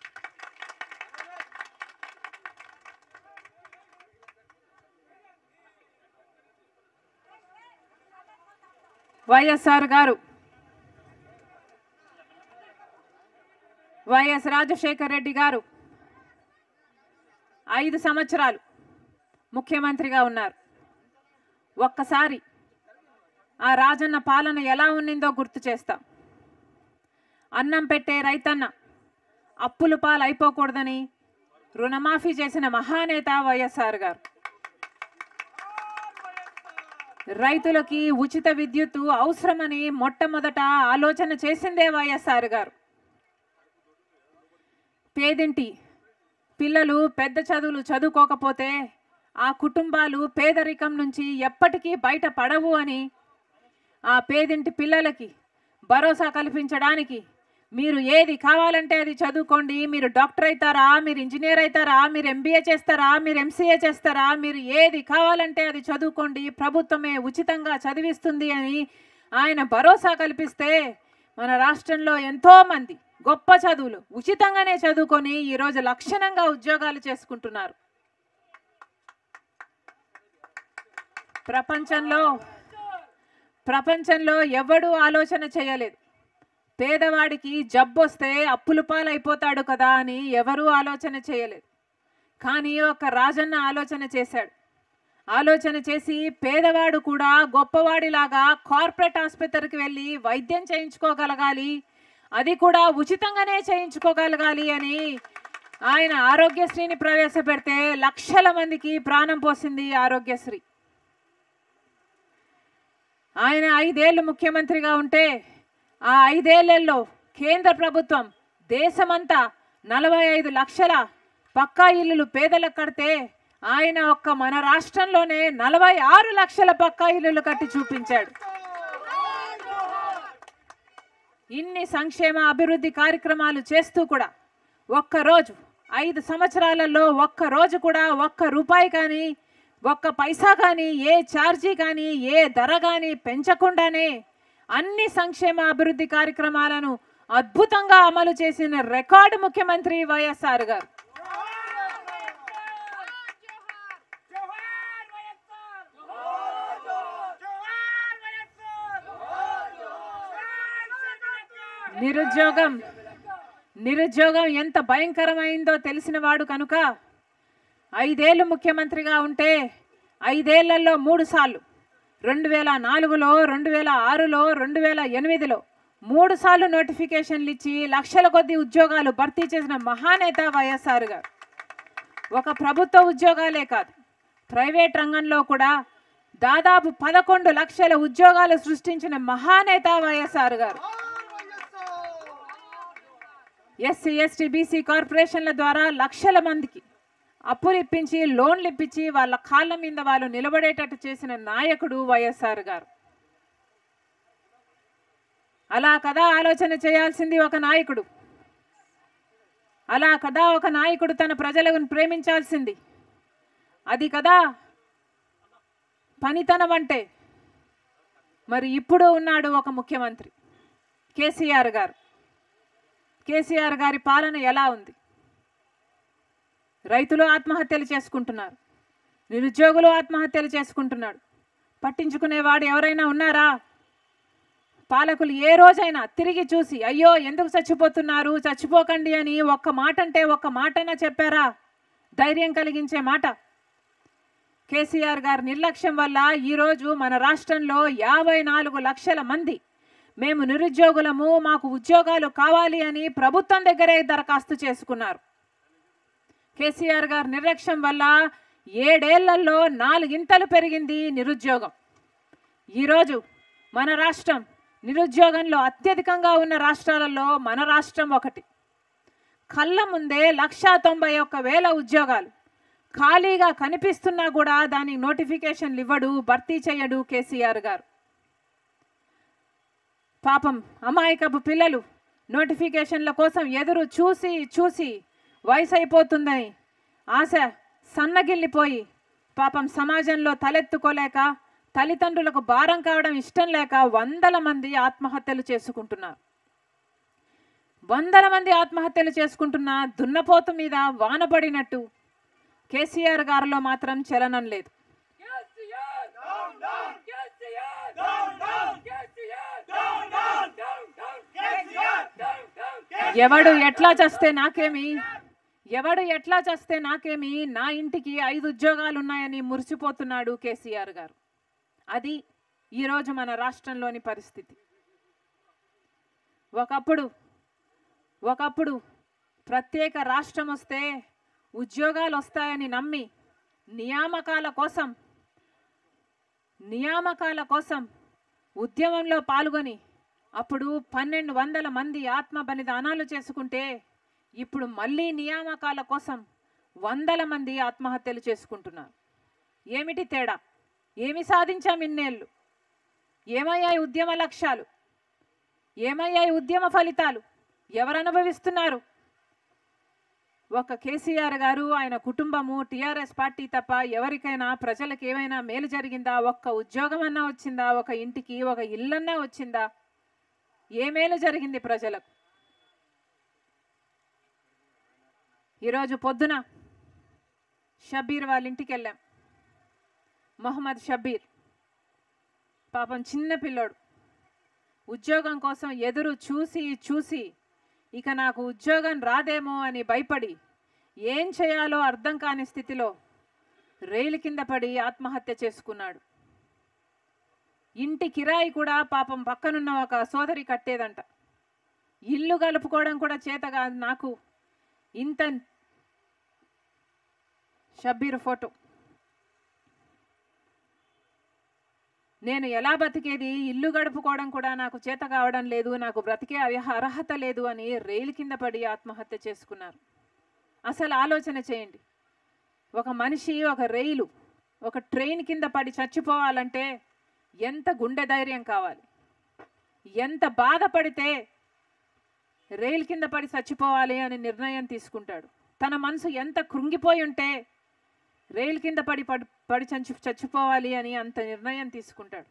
వైఎస్ఆర్ గారు వైఎస్ రాజశేఖర్ రెడ్డి గారు ఐదు సంవత్సరాలు ముఖ్యమంత్రిగా ఉన్నారు ఒక్కసారి ఆ రాజన్న పాలన ఎలా ఉన్నిందో గుర్తు చేస్తాం అన్నం పెట్టే రైతన్న అప్పులు పాలు అయిపోకూడదని రుణమాఫీ చేసిన మహానేత వైఎస్ఆర్ గారు రైతులకి ఉచిత విద్యుత్తు అవసరమని మొట్టమొదట ఆలోచన చేసిందే వైఎస్ఆర్ గారు పేదింటి పిల్లలు పెద్ద చదువులు చదువుకోకపోతే ఆ కుటుంబాలు పేదరికం నుంచి ఎప్పటికీ బయట పడవు అని ఆ పేదింటి పిల్లలకి భరోసా కల్పించడానికి మీరు ఏది కావాలంటే అది చదువుకోండి మీరు డాక్టర్ అవుతారా మీరు ఇంజనీర్ అవుతారా మీరు ఎంబీఏ చేస్తారా మీరు ఎంసీఏ చేస్తారా మీరు ఏది కావాలంటే అది చదువుకోండి ప్రభుత్వమే ఉచితంగా చదివిస్తుంది అని ఆయన భరోసా కల్పిస్తే మన రాష్ట్రంలో ఎంతో మంది గొప్ప చదువులు ఉచితంగానే చదువుకొని ఈరోజు లక్షణంగా ఉద్యోగాలు చేసుకుంటున్నారు ప్రపంచంలో ప్రపంచంలో ఎవడూ ఆలోచన చేయలేదు పేదవాడికి జబ్బొస్తే అప్పుల పాలైపోతాడు కదా అని ఎవరూ ఆలోచన చేయలేదు కానీ ఒక రాజన్న ఆలోచన చేశాడు ఆలోచన చేసి పేదవాడు కూడా గొప్పవాడిలాగా కార్పొరేట్ ఆసుపత్రికి వెళ్ళి వైద్యం చేయించుకోగలగాలి అది కూడా ఉచితంగానే చేయించుకోగలగాలి అని ఆయన ఆరోగ్యశ్రీని ప్రవేశపెడితే లక్షల మందికి ప్రాణం పోసింది ఆరోగ్యశ్రీ ఆయన ఐదేళ్లు ముఖ్యమంత్రిగా ఉంటే ఆ ఐదేళ్లలో కేంద్ర ప్రభుత్వం దేశమంతా నలభై ఐదు లక్షల పక్కా ఇల్లులు పేదలకు కడితే ఆయన ఒక్క మన రాష్ట్రంలోనే నలభై ఆరు లక్షల పక్కా ఇల్లులు కట్టి చూపించాడు ఇన్ని సంక్షేమ అభివృద్ధి కార్యక్రమాలు చేస్తూ కూడా ఒక్కరోజు ఐదు సంవత్సరాలలో ఒక్క రోజు కూడా ఒక్క రూపాయి కానీ ఒక్క పైసా కానీ ఏ ఛార్జీ కానీ ఏ ధర కానీ పెంచకుండానే అన్ని సంక్షేమ అభివృద్ధి కార్యక్రమాలను అద్భుతంగా అమలు చేసిన రికార్డు ముఖ్యమంత్రి వైఎస్ఆర్ గారు నిరుద్యోగం నిరుద్యోగం ఎంత భయంకరమైందో తెలిసిన వాడు కనుక ఐదేళ్ళు ముఖ్యమంత్రిగా ఉంటే ఐదేళ్లలో మూడు సార్లు రెండు వేల నాలుగులో రెండు వేల ఆరులో రెండు వేల ఎనిమిదిలో మూడు సార్లు నోటిఫికేషన్లు ఇచ్చి లక్షల కొద్ది ఉద్యోగాలు భర్తీ చేసిన మహానేత వైఎస్ఆర్ గారు ఒక ప్రభుత్వ ఉద్యోగాలే కాదు ప్రైవేట్ రంగంలో కూడా దాదాపు పదకొండు లక్షల ఉద్యోగాలు సృష్టించిన మహానేత వైఎస్ఆర్ గారు ఎస్సీ ఎస్టీ బీసీ కార్పొరేషన్ల ద్వారా లక్షల మందికి అప్పులు ఇప్పించి లోన్లు ఇప్పించి వాళ్ళ కాళ్ళ మీద వాళ్ళు నిలబడేటట్టు చేసిన నాయకుడు వైఎస్ఆర్ గారు అలా కదా ఆలోచన చేయాల్సింది ఒక నాయకుడు అలా కదా ఒక నాయకుడు తన ప్రజలను ప్రేమించాల్సింది అది కదా పనితనం అంటే మరి ఇప్పుడు ఉన్నాడు ఒక ముఖ్యమంత్రి కేసీఆర్ గారు కేసీఆర్ గారి పాలన ఎలా ఉంది రైతులు ఆత్మహత్యలు చేసుకుంటున్నారు నిరుద్యోగులు ఆత్మహత్యలు చేసుకుంటున్నాడు పట్టించుకునేవాడు ఎవరైనా ఉన్నారా పాలకులు ఏ రోజైనా తిరిగి చూసి అయ్యో ఎందుకు చచ్చిపోతున్నారు చచ్చిపోకండి అని ఒక్క మాట అంటే ఒక్క మాటైనా చెప్పారా ధైర్యం కలిగించే మాట కేసీఆర్ గారి నిర్లక్ష్యం వల్ల ఈరోజు మన రాష్ట్రంలో యాభై నాలుగు లక్షల మంది మేము నిరుద్యోగులము మాకు ఉద్యోగాలు కావాలి అని ప్రభుత్వం దగ్గరే దరఖాస్తు చేసుకున్నారు కేసీఆర్ గారి నిర్లక్ష్యం వల్ల ఏడేళ్లలో నాలుగింతలు పెరిగింది నిరుద్యోగం ఈరోజు మన రాష్ట్రం నిరుద్యోగంలో అత్యధికంగా ఉన్న రాష్ట్రాలలో మన రాష్ట్రం ఒకటి కళ్ళ ముందే లక్షా తొంభై ఒక్క వేల ఉద్యోగాలు ఖాళీగా కనిపిస్తున్నా కూడా దానికి నోటిఫికేషన్లు ఇవ్వడు భర్తీ చేయడు కేసీఆర్ గారు పాపం అమాయకపు పిల్లలు నోటిఫికేషన్ల కోసం ఎదురు చూసి చూసి వయసు అయిపోతుందని ఆశ సన్నగిల్లిపోయి పాపం సమాజంలో తలెత్తుకోలేక తల్లిదండ్రులకు భారం కావడం ఇష్టం లేక వందల మంది ఆత్మహత్యలు చేసుకుంటున్నారు వందల మంది ఆత్మహత్యలు చేసుకుంటున్న దున్నపోతు మీద వానపడినట్టు కేసీఆర్ గారిలో మాత్రం చలనం లేదు ఎవడు ఎట్లా చేస్తే నాకేమి ఎవడు ఎట్లా చేస్తే నాకేమి నా ఇంటికి ఐదు ఉద్యోగాలు ఉన్నాయని మురిసిపోతున్నాడు కేసీఆర్ గారు అది ఈరోజు మన రాష్ట్రంలోని పరిస్థితి ఒకప్పుడు ఒకప్పుడు ప్రత్యేక రాష్ట్రం వస్తే ఉద్యోగాలు వస్తాయని నమ్మి నియామకాల కోసం నియామకాల కోసం ఉద్యమంలో పాల్గొని అప్పుడు పన్నెండు వందల మంది ఆత్మ బలిదానాలు చేసుకుంటే ఇప్పుడు మళ్ళీ నియామకాల కోసం వందల మంది ఆత్మహత్యలు చేసుకుంటున్నారు ఏమిటి తేడా ఏమి సాధించాం ఇన్నేళ్ళు ఏమయ్యాయి ఉద్యమ లక్ష్యాలు ఏమయ్యాయి ఉద్యమ ఫలితాలు ఎవరు అనుభవిస్తున్నారు ఒక కేసీఆర్ గారు ఆయన కుటుంబము టీఆర్ఎస్ పార్టీ తప్ప ఎవరికైనా ప్రజలకు ఏమైనా మేలు జరిగిందా ఒక్క ఉద్యోగం అన్నా వచ్చిందా ఒక ఇంటికి ఒక ఇల్లన్నా వచ్చిందా ఏ మేలు జరిగింది ప్రజలకు ఈరోజు పొద్దున షబీర్ వాళ్ళ ఇంటికి వెళ్ళాం మొహమ్మద్ షబీర్ పాపం చిన్న పిల్లోడు ఉద్యోగం కోసం ఎదురు చూసి చూసి ఇక నాకు ఉద్యోగం రాదేమో అని భయపడి ఏం చేయాలో అర్థం కాని స్థితిలో రైలు కింద పడి ఆత్మహత్య చేసుకున్నాడు ఇంటి కిరాయి కూడా పాపం పక్కనున్న ఒక సోదరి కట్టేదంట ఇల్లు కలుపుకోవడం కూడా చేతగా నాకు ఇంత షబ్బీర్ ఫోటో నేను ఎలా బతికేది ఇల్లు గడుపుకోవడం కూడా నాకు చేత కావడం లేదు నాకు బ్రతికే అర్హ- అర్హత లేదు అని రైలు కింద పడి ఆత్మహత్య చేసుకున్నారు అసలు ఆలోచన చేయండి ఒక మనిషి ఒక రైలు ఒక ట్రైన్ కింద పడి చచ్చిపోవాలంటే ఎంత గుండె ధైర్యం కావాలి ఎంత బాధపడితే రైలు కింద పడి చచ్చిపోవాలి అని నిర్ణయం తీసుకుంటాడు తన మనసు ఎంత కృంగిపోయి ఉంటే రైలు కింద పడి పడి పడి చంచి చచ్చిపోవాలి అని అంత నిర్ణయం తీసుకుంటాడు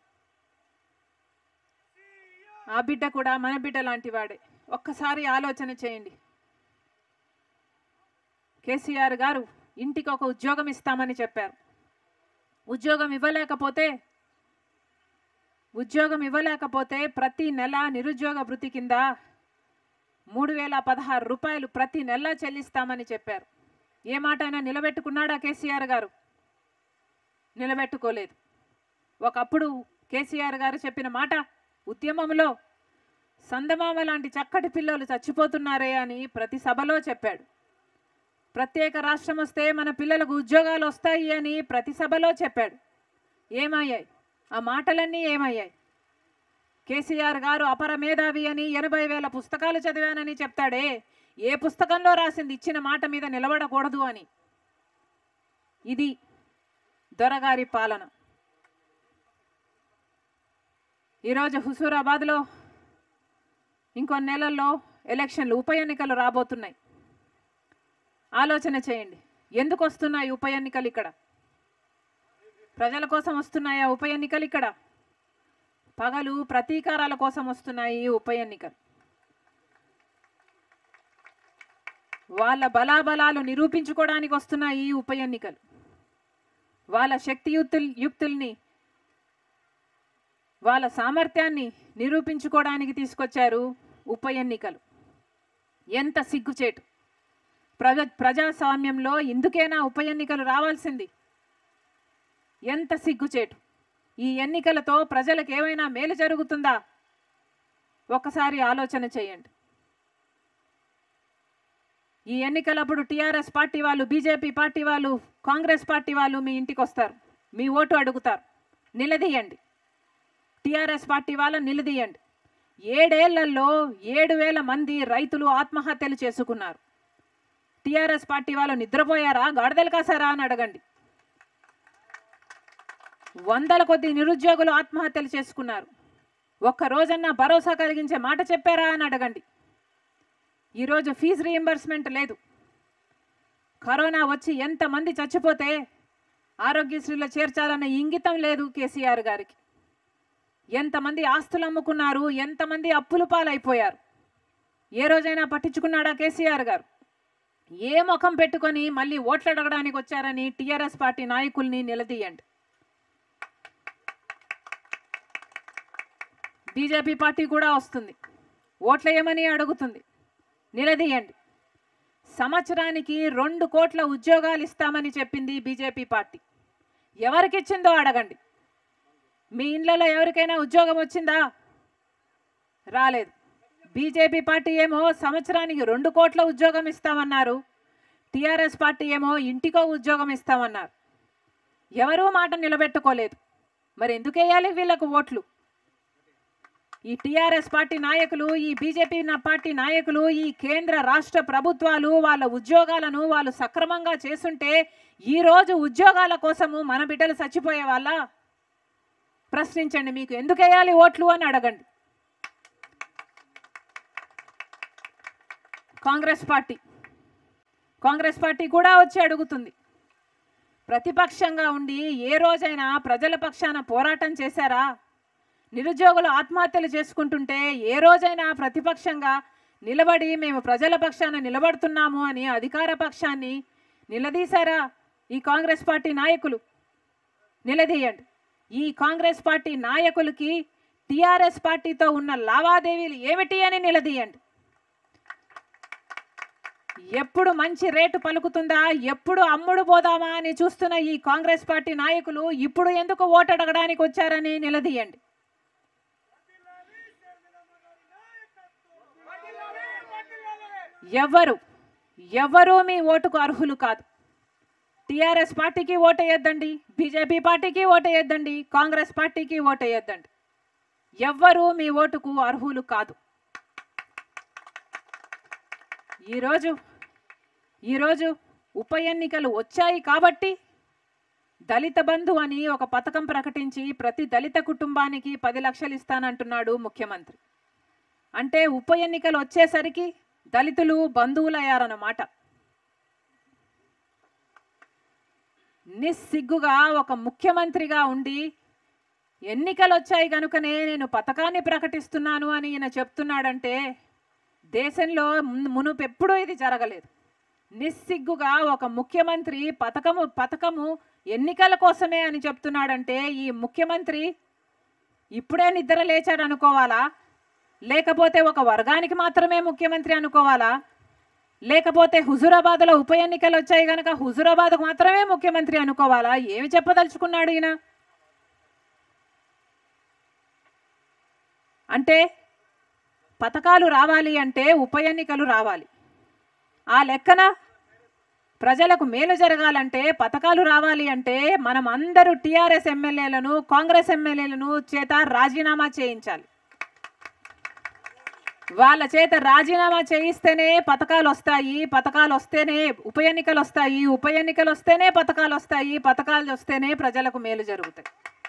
ఆ బిడ్డ కూడా మన బిడ్డ లాంటి వాడే ఒక్కసారి ఆలోచన చేయండి కేసీఆర్ గారు ఇంటికి ఒక ఉద్యోగం ఇస్తామని చెప్పారు ఉద్యోగం ఇవ్వలేకపోతే ఉద్యోగం ఇవ్వలేకపోతే ప్రతి నెల నిరుద్యోగ భృతి కింద మూడు వేల పదహారు రూపాయలు ప్రతి నెల చెల్లిస్తామని చెప్పారు ఏ మాట అయినా నిలబెట్టుకున్నాడా కేసీఆర్ గారు నిలబెట్టుకోలేదు ఒకప్పుడు కేసీఆర్ గారు చెప్పిన మాట ఉద్యమంలో సందమామ లాంటి చక్కటి పిల్లలు చచ్చిపోతున్నారే అని ప్రతి సభలో చెప్పాడు ప్రత్యేక రాష్ట్రం వస్తే మన పిల్లలకు ఉద్యోగాలు వస్తాయి అని ప్రతి సభలో చెప్పాడు ఏమయ్యాయి ఆ మాటలన్నీ ఏమయ్యాయి కేసీఆర్ గారు అపర మేధావి అని ఎనభై వేల పుస్తకాలు చదివానని చెప్తాడే ఏ పుస్తకంలో రాసింది ఇచ్చిన మాట మీద నిలబడకూడదు అని ఇది దొరగారి పాలన ఈరోజు హుసూరాబాద్లో ఇంకొన్ని నెలల్లో ఎలక్షన్లు ఉప ఎన్నికలు రాబోతున్నాయి ఆలోచన చేయండి ఎందుకు వస్తున్నాయి ఉప ఎన్నికలు ఇక్కడ ప్రజల కోసం వస్తున్నాయా ఉప ఎన్నికలు ఇక్కడ పగలు ప్రతీకారాల కోసం వస్తున్నాయి ఈ ఉప ఎన్నికలు వాళ్ళ బలాబలాలు నిరూపించుకోవడానికి వస్తున్నాయి ఈ ఉప ఎన్నికలు వాళ్ళ శక్తియుక్తుల్ యుక్తుల్ని వాళ్ళ సామర్థ్యాన్ని నిరూపించుకోవడానికి తీసుకొచ్చారు ఉప ఎన్నికలు ఎంత సిగ్గుచేటు ప్రజ ప్రజాస్వామ్యంలో ఇందుకేనా ఉప ఎన్నికలు రావాల్సింది ఎంత సిగ్గుచేటు ఈ ఎన్నికలతో ప్రజలకు ఏమైనా మేలు జరుగుతుందా ఒకసారి ఆలోచన చేయండి ఈ ఎన్నికలప్పుడు టీఆర్ఎస్ పార్టీ వాళ్ళు బీజేపీ పార్టీ వాళ్ళు కాంగ్రెస్ పార్టీ వాళ్ళు మీ ఇంటికి వస్తారు మీ ఓటు అడుగుతారు నిలదీయండి టీఆర్ఎస్ పార్టీ వాళ్ళని నిలదీయండి ఏడేళ్లలో ఏడు వేల మంది రైతులు ఆత్మహత్యలు చేసుకున్నారు టీఆర్ఎస్ పార్టీ వాళ్ళు నిద్రపోయారా గాడిదలు కాసారా అని అడగండి వందల కొద్ది నిరుద్యోగులు ఆత్మహత్యలు చేసుకున్నారు ఒక్క రోజన్నా భరోసా కలిగించే మాట చెప్పారా అని అడగండి ఈరోజు ఫీజు రీఎంబర్స్మెంట్ లేదు కరోనా వచ్చి ఎంతమంది చచ్చిపోతే ఆరోగ్యశ్రీలో చేర్చాలన్న ఇంగితం లేదు కేసీఆర్ గారికి ఎంతమంది ఆస్తులు అమ్ముకున్నారు ఎంతమంది అప్పుల పాలైపోయారు ఏ రోజైనా పట్టించుకున్నాడా కేసీఆర్ గారు ఏ ముఖం పెట్టుకొని మళ్ళీ ఓట్లు అడగడానికి వచ్చారని టీఆర్ఎస్ పార్టీ నాయకుల్ని నిలదీయండి బీజేపీ పార్టీ కూడా వస్తుంది ఓట్లేయమని అడుగుతుంది నిలదీయండి సంవత్సరానికి రెండు కోట్ల ఉద్యోగాలు ఇస్తామని చెప్పింది బీజేపీ పార్టీ ఎవరికిచ్చిందో అడగండి మీ ఇండ్లలో ఎవరికైనా ఉద్యోగం వచ్చిందా రాలేదు బీజేపీ పార్టీ ఏమో సంవత్సరానికి రెండు కోట్ల ఉద్యోగం ఇస్తామన్నారు టీఆర్ఎస్ పార్టీ ఏమో ఇంటికో ఉద్యోగం ఇస్తామన్నారు ఎవరూ మాట నిలబెట్టుకోలేదు మరి ఎందుకు వేయాలి వీళ్ళకు ఓట్లు ఈ టీఆర్ఎస్ పార్టీ నాయకులు ఈ బీజేపీ నా పార్టీ నాయకులు ఈ కేంద్ర రాష్ట్ర ప్రభుత్వాలు వాళ్ళ ఉద్యోగాలను వాళ్ళు సక్రమంగా చేస్తుంటే ఈ రోజు ఉద్యోగాల కోసము మన బిడ్డలు చచ్చిపోయే వాళ్ళ ప్రశ్నించండి మీకు ఎందుకు వేయాలి ఓట్లు అని అడగండి కాంగ్రెస్ పార్టీ కాంగ్రెస్ పార్టీ కూడా వచ్చి అడుగుతుంది ప్రతిపక్షంగా ఉండి ఏ రోజైనా ప్రజల పక్షాన పోరాటం చేశారా నిరుద్యోగులు ఆత్మహత్యలు చేసుకుంటుంటే ఏ రోజైనా ప్రతిపక్షంగా నిలబడి మేము ప్రజల పక్షాన నిలబడుతున్నాము అని అధికార పక్షాన్ని నిలదీశారా ఈ కాంగ్రెస్ పార్టీ నాయకులు నిలదీయండి ఈ కాంగ్రెస్ పార్టీ నాయకులకి టిఆర్ఎస్ పార్టీతో ఉన్న లావాదేవీలు ఏమిటి అని నిలదీయండి ఎప్పుడు మంచి రేటు పలుకుతుందా ఎప్పుడు అమ్ముడు పోదామా అని చూస్తున్న ఈ కాంగ్రెస్ పార్టీ నాయకులు ఇప్పుడు ఎందుకు ఓటడగడానికి వచ్చారని నిలదీయండి ఎవరు ఎవరు మీ ఓటుకు అర్హులు కాదు టిఆర్ఎస్ పార్టీకి ఓటేయొద్దండి బీజేపీ పార్టీకి ఓటేయొద్దండి కాంగ్రెస్ పార్టీకి ఓటేయొద్దండి ఎవ్వరూ మీ ఓటుకు అర్హులు కాదు ఈరోజు ఈరోజు ఉప ఎన్నికలు వచ్చాయి కాబట్టి దళిత బంధు అని ఒక పథకం ప్రకటించి ప్రతి దళిత కుటుంబానికి పది లక్షలు ఇస్తానంటున్నాడు ముఖ్యమంత్రి అంటే ఉప ఎన్నికలు వచ్చేసరికి దళితులు బంధువులయ్యారన్నమాట నిస్సిగ్గుగా ఒక ముఖ్యమంత్రిగా ఉండి ఎన్నికలు వచ్చాయి కనుకనే నేను పథకాన్ని ప్రకటిస్తున్నాను అని ఈయన చెప్తున్నాడంటే దేశంలో మున్- మునుపు ఎప్పుడూ ఇది జరగలేదు నిస్సిగ్గుగా ఒక ముఖ్యమంత్రి పథకము పథకము ఎన్నికల కోసమే అని చెప్తున్నాడంటే ఈ ముఖ్యమంత్రి ఇప్పుడే నిద్ర లేచాడు అనుకోవాలా లేకపోతే ఒక వర్గానికి మాత్రమే ముఖ్యమంత్రి అనుకోవాలా లేకపోతే హుజురాబాద్లో ఉప ఎన్నికలు వచ్చాయి కనుక హుజురాబాద్కు మాత్రమే ముఖ్యమంత్రి అనుకోవాలా ఏమి చెప్పదలుచుకున్నాడు ఈయన అంటే పథకాలు రావాలి అంటే ఉప ఎన్నికలు రావాలి ఆ లెక్కన ప్రజలకు మేలు జరగాలంటే పథకాలు రావాలి అంటే మనం అందరూ టీఆర్ఎస్ ఎమ్మెల్యేలను కాంగ్రెస్ ఎమ్మెల్యేలను చేత రాజీనామా చేయించాలి వాళ్ళ చేత రాజీనామా చేయిస్తేనే పథకాలు వస్తాయి పథకాలు వస్తేనే ఉప ఎన్నికలు వస్తాయి ఉప ఎన్నికలు వస్తేనే పథకాలు వస్తాయి పథకాలు వస్తేనే ప్రజలకు మేలు జరుగుతాయి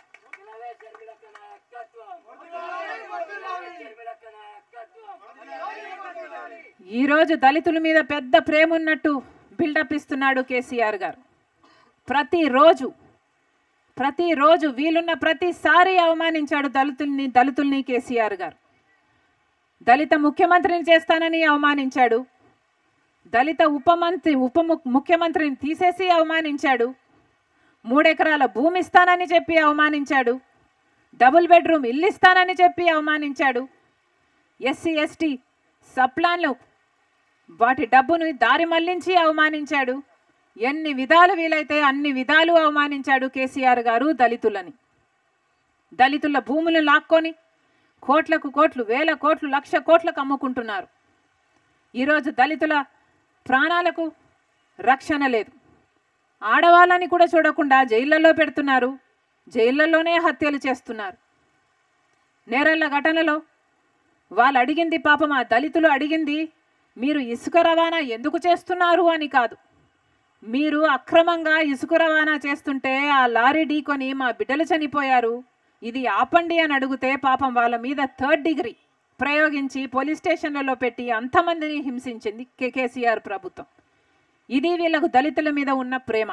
ఈరోజు దళితుల మీద పెద్ద ప్రేమ ఉన్నట్టు బిల్డప్ ఇస్తున్నాడు కేసీఆర్ గారు ప్రతిరోజు ప్రతిరోజు వీలున్న ప్రతిసారి అవమానించాడు దళితుల్ని దళితుల్ని కేసీఆర్ గారు దళిత ముఖ్యమంత్రిని చేస్తానని అవమానించాడు దళిత ఉప మంత్రి ఉప ము- ముఖ్యమంత్రిని తీసేసి అవమానించాడు మూడెకరాల భూమి ఇస్తానని చెప్పి అవమానించాడు డబుల్ బెడ్రూమ్ ఇల్లు ఇస్తానని చెప్పి అవమానించాడు ఎస్సీ ఎస్టీ సప్లాన్లు వాటి డబ్బును దారి మళ్లించి అవమానించాడు ఎన్ని విధాలు వీలైతే అన్ని విధాలు అవమానించాడు కేసీఆర్ గారు దళితులని దళితుల భూములు లాక్కొని కోట్లకు కోట్లు వేల కోట్లు లక్ష కోట్లకు అమ్ముకుంటున్నారు ఈరోజు దళితుల ప్రాణాలకు రక్షణ లేదు ఆడవాళ్ళని కూడా చూడకుండా జైళ్ళల్లో పెడుతున్నారు జైళ్ళల్లోనే హత్యలు చేస్తున్నారు నేరళ్ళ ఘటనలో వాళ్ళు అడిగింది పాపం ఆ దళితులు అడిగింది మీరు ఇసుక రవాణా ఎందుకు చేస్తున్నారు అని కాదు మీరు అక్రమంగా ఇసుక రవాణా చేస్తుంటే ఆ లారీ ఢీకొని మా బిడ్డలు చనిపోయారు ఇది ఆపండి అని అడిగితే పాపం వాళ్ళ మీద థర్డ్ డిగ్రీ ప్రయోగించి పోలీస్ స్టేషన్లలో పెట్టి అంతమందిని హింసించింది కే- కేసీఆర్ ప్రభుత్వం ఇది వీళ్ళకు దళితుల మీద ఉన్న ప్రేమ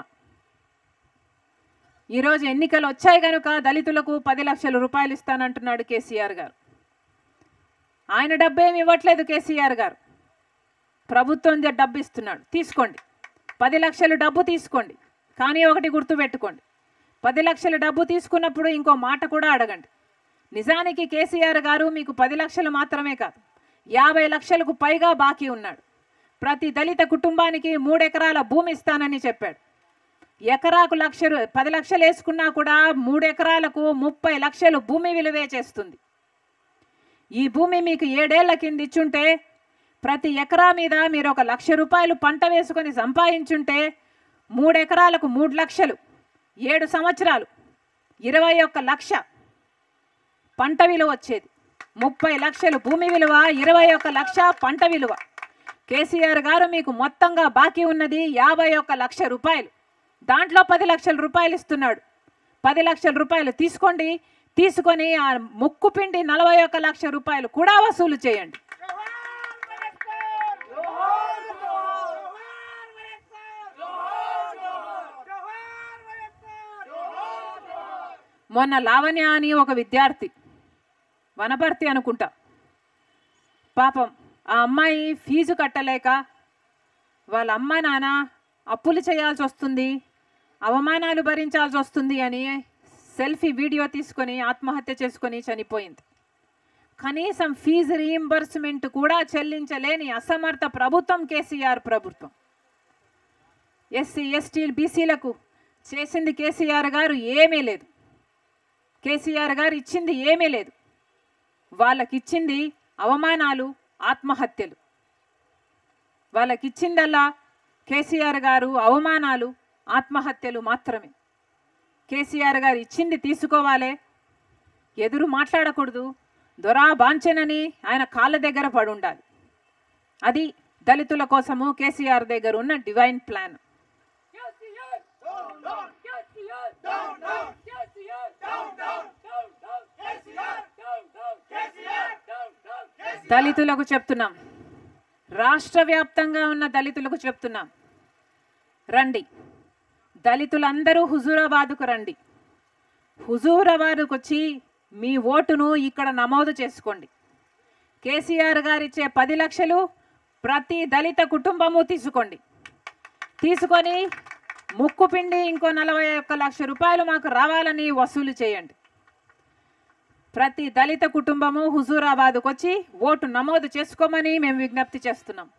ఈరోజు ఎన్నికలు వచ్చాయి కనుక దళితులకు పది లక్షల రూపాయలు ఇస్తానంటున్నాడు కేసీఆర్ గారు ఆయన డబ్బు ఏమి ఇవ్వట్లేదు కేసీఆర్ గారు ప్రభుత్వం ద- డబ్బు ఇస్తున్నాడు తీసుకోండి పది లక్షలు డబ్బు తీసుకోండి కానీ ఒకటి గుర్తుపెట్టుకోండి పది లక్షల డబ్బు తీసుకున్నప్పుడు ఇంకో మాట కూడా అడగండి నిజానికి కేసీఆర్ గారు మీకు పది లక్షలు మాత్రమే కాదు యాభై లక్షలకు పైగా బాకీ ఉన్నాడు ప్రతి దళిత కుటుంబానికి మూడెకరాల భూమి ఇస్తానని చెప్పాడు ఎకరాకు లక్ష రు- పది లక్షలు వేసుకున్నా కూడా మూడు ఎకరాలకు ముప్పై లక్షలు భూమి విలువే చేస్తుంది ఈ భూమి మీకు ఏడేళ్ల కింద ఇచ్చుంటే ప్రతి ఎకరా మీద మీరు ఒక లక్ష రూపాయలు పంట వేసుకొని సంపాదించుంటే మూడు ఎకరాలకు మూడు లక్షలు ఏడు సంవత్సరాలు ఇరవై ఒక్క లక్ష పంట విలువ వచ్చేది ముప్పై లక్షలు భూమి విలువ ఇరవై ఒక్క లక్ష పంట విలువ కేసీఆర్ గారు మీకు మొత్తంగా బాకీ ఉన్నది యాభై ఒక్క లక్ష రూపాయలు దాంట్లో పది లక్షల రూపాయలు ఇస్తున్నాడు పది లక్షల రూపాయలు తీసుకోండి తీసుకొని ఆ ముక్కు పిండి నలభై ఒక్క లక్ష రూపాయలు కూడా వసూలు చేయండి మొన్న లావణ్య అని ఒక విద్యార్థి వనపర్తి అనుకుంటా పాపం ఆ అమ్మాయి ఫీజు కట్టలేక వాళ్ళ అమ్మ నాన్న అప్పులు చేయాల్సి వస్తుంది అవమానాలు భరించాల్సి వస్తుంది అని సెల్ఫీ వీడియో తీసుకొని ఆత్మహత్య చేసుకొని చనిపోయింది కనీసం ఫీజు రీయింబర్స్మెంట్ కూడా చెల్లించలేని అసమర్థ ప్రభుత్వం కేసీఆర్ ప్రభుత్వం ఎస్సీ ఎస్టీ బీసీలకు చేసింది కేసీఆర్ గారు ఏమీ లేదు కేసీఆర్ గారు ఇచ్చింది ఏమీ లేదు వాళ్ళకిచ్చింది అవమానాలు ఆత్మహత్యలు వాళ్ళకిచ్చిందల్లా కేసీఆర్ గారు అవమానాలు ఆత్మహత్యలు మాత్రమే కేసీఆర్ గారు ఇచ్చింది తీసుకోవాలే ఎదురు మాట్లాడకూడదు దొరా బాంచెనని ఆయన కాళ్ళ దగ్గర పడి ఉండాలి అది దళితుల కోసము కేసీఆర్ దగ్గర ఉన్న డివైన్ ప్లాన్ దళితులకు చెప్తున్నాం రాష్ట్ర వ్యాప్తంగా ఉన్న దళితులకు చెప్తున్నాం రండి దళితులందరూ హుజూరాబాద్కు రండి హుజూరాబాద్కు వచ్చి మీ ఓటును ఇక్కడ నమోదు చేసుకోండి కేసీఆర్ గారు ఇచ్చే పది లక్షలు ప్రతి దళిత కుటుంబము తీసుకోండి తీసుకొని ముక్కు పిండి ఇంకో నలభై ఒక్క లక్ష రూపాయలు మాకు రావాలని వసూలు చేయండి ప్రతి దళిత కుటుంబము హుజూరాబాద్కు వచ్చి ఓటు నమోదు చేసుకోమని మేము విజ్ఞప్తి చేస్తున్నాం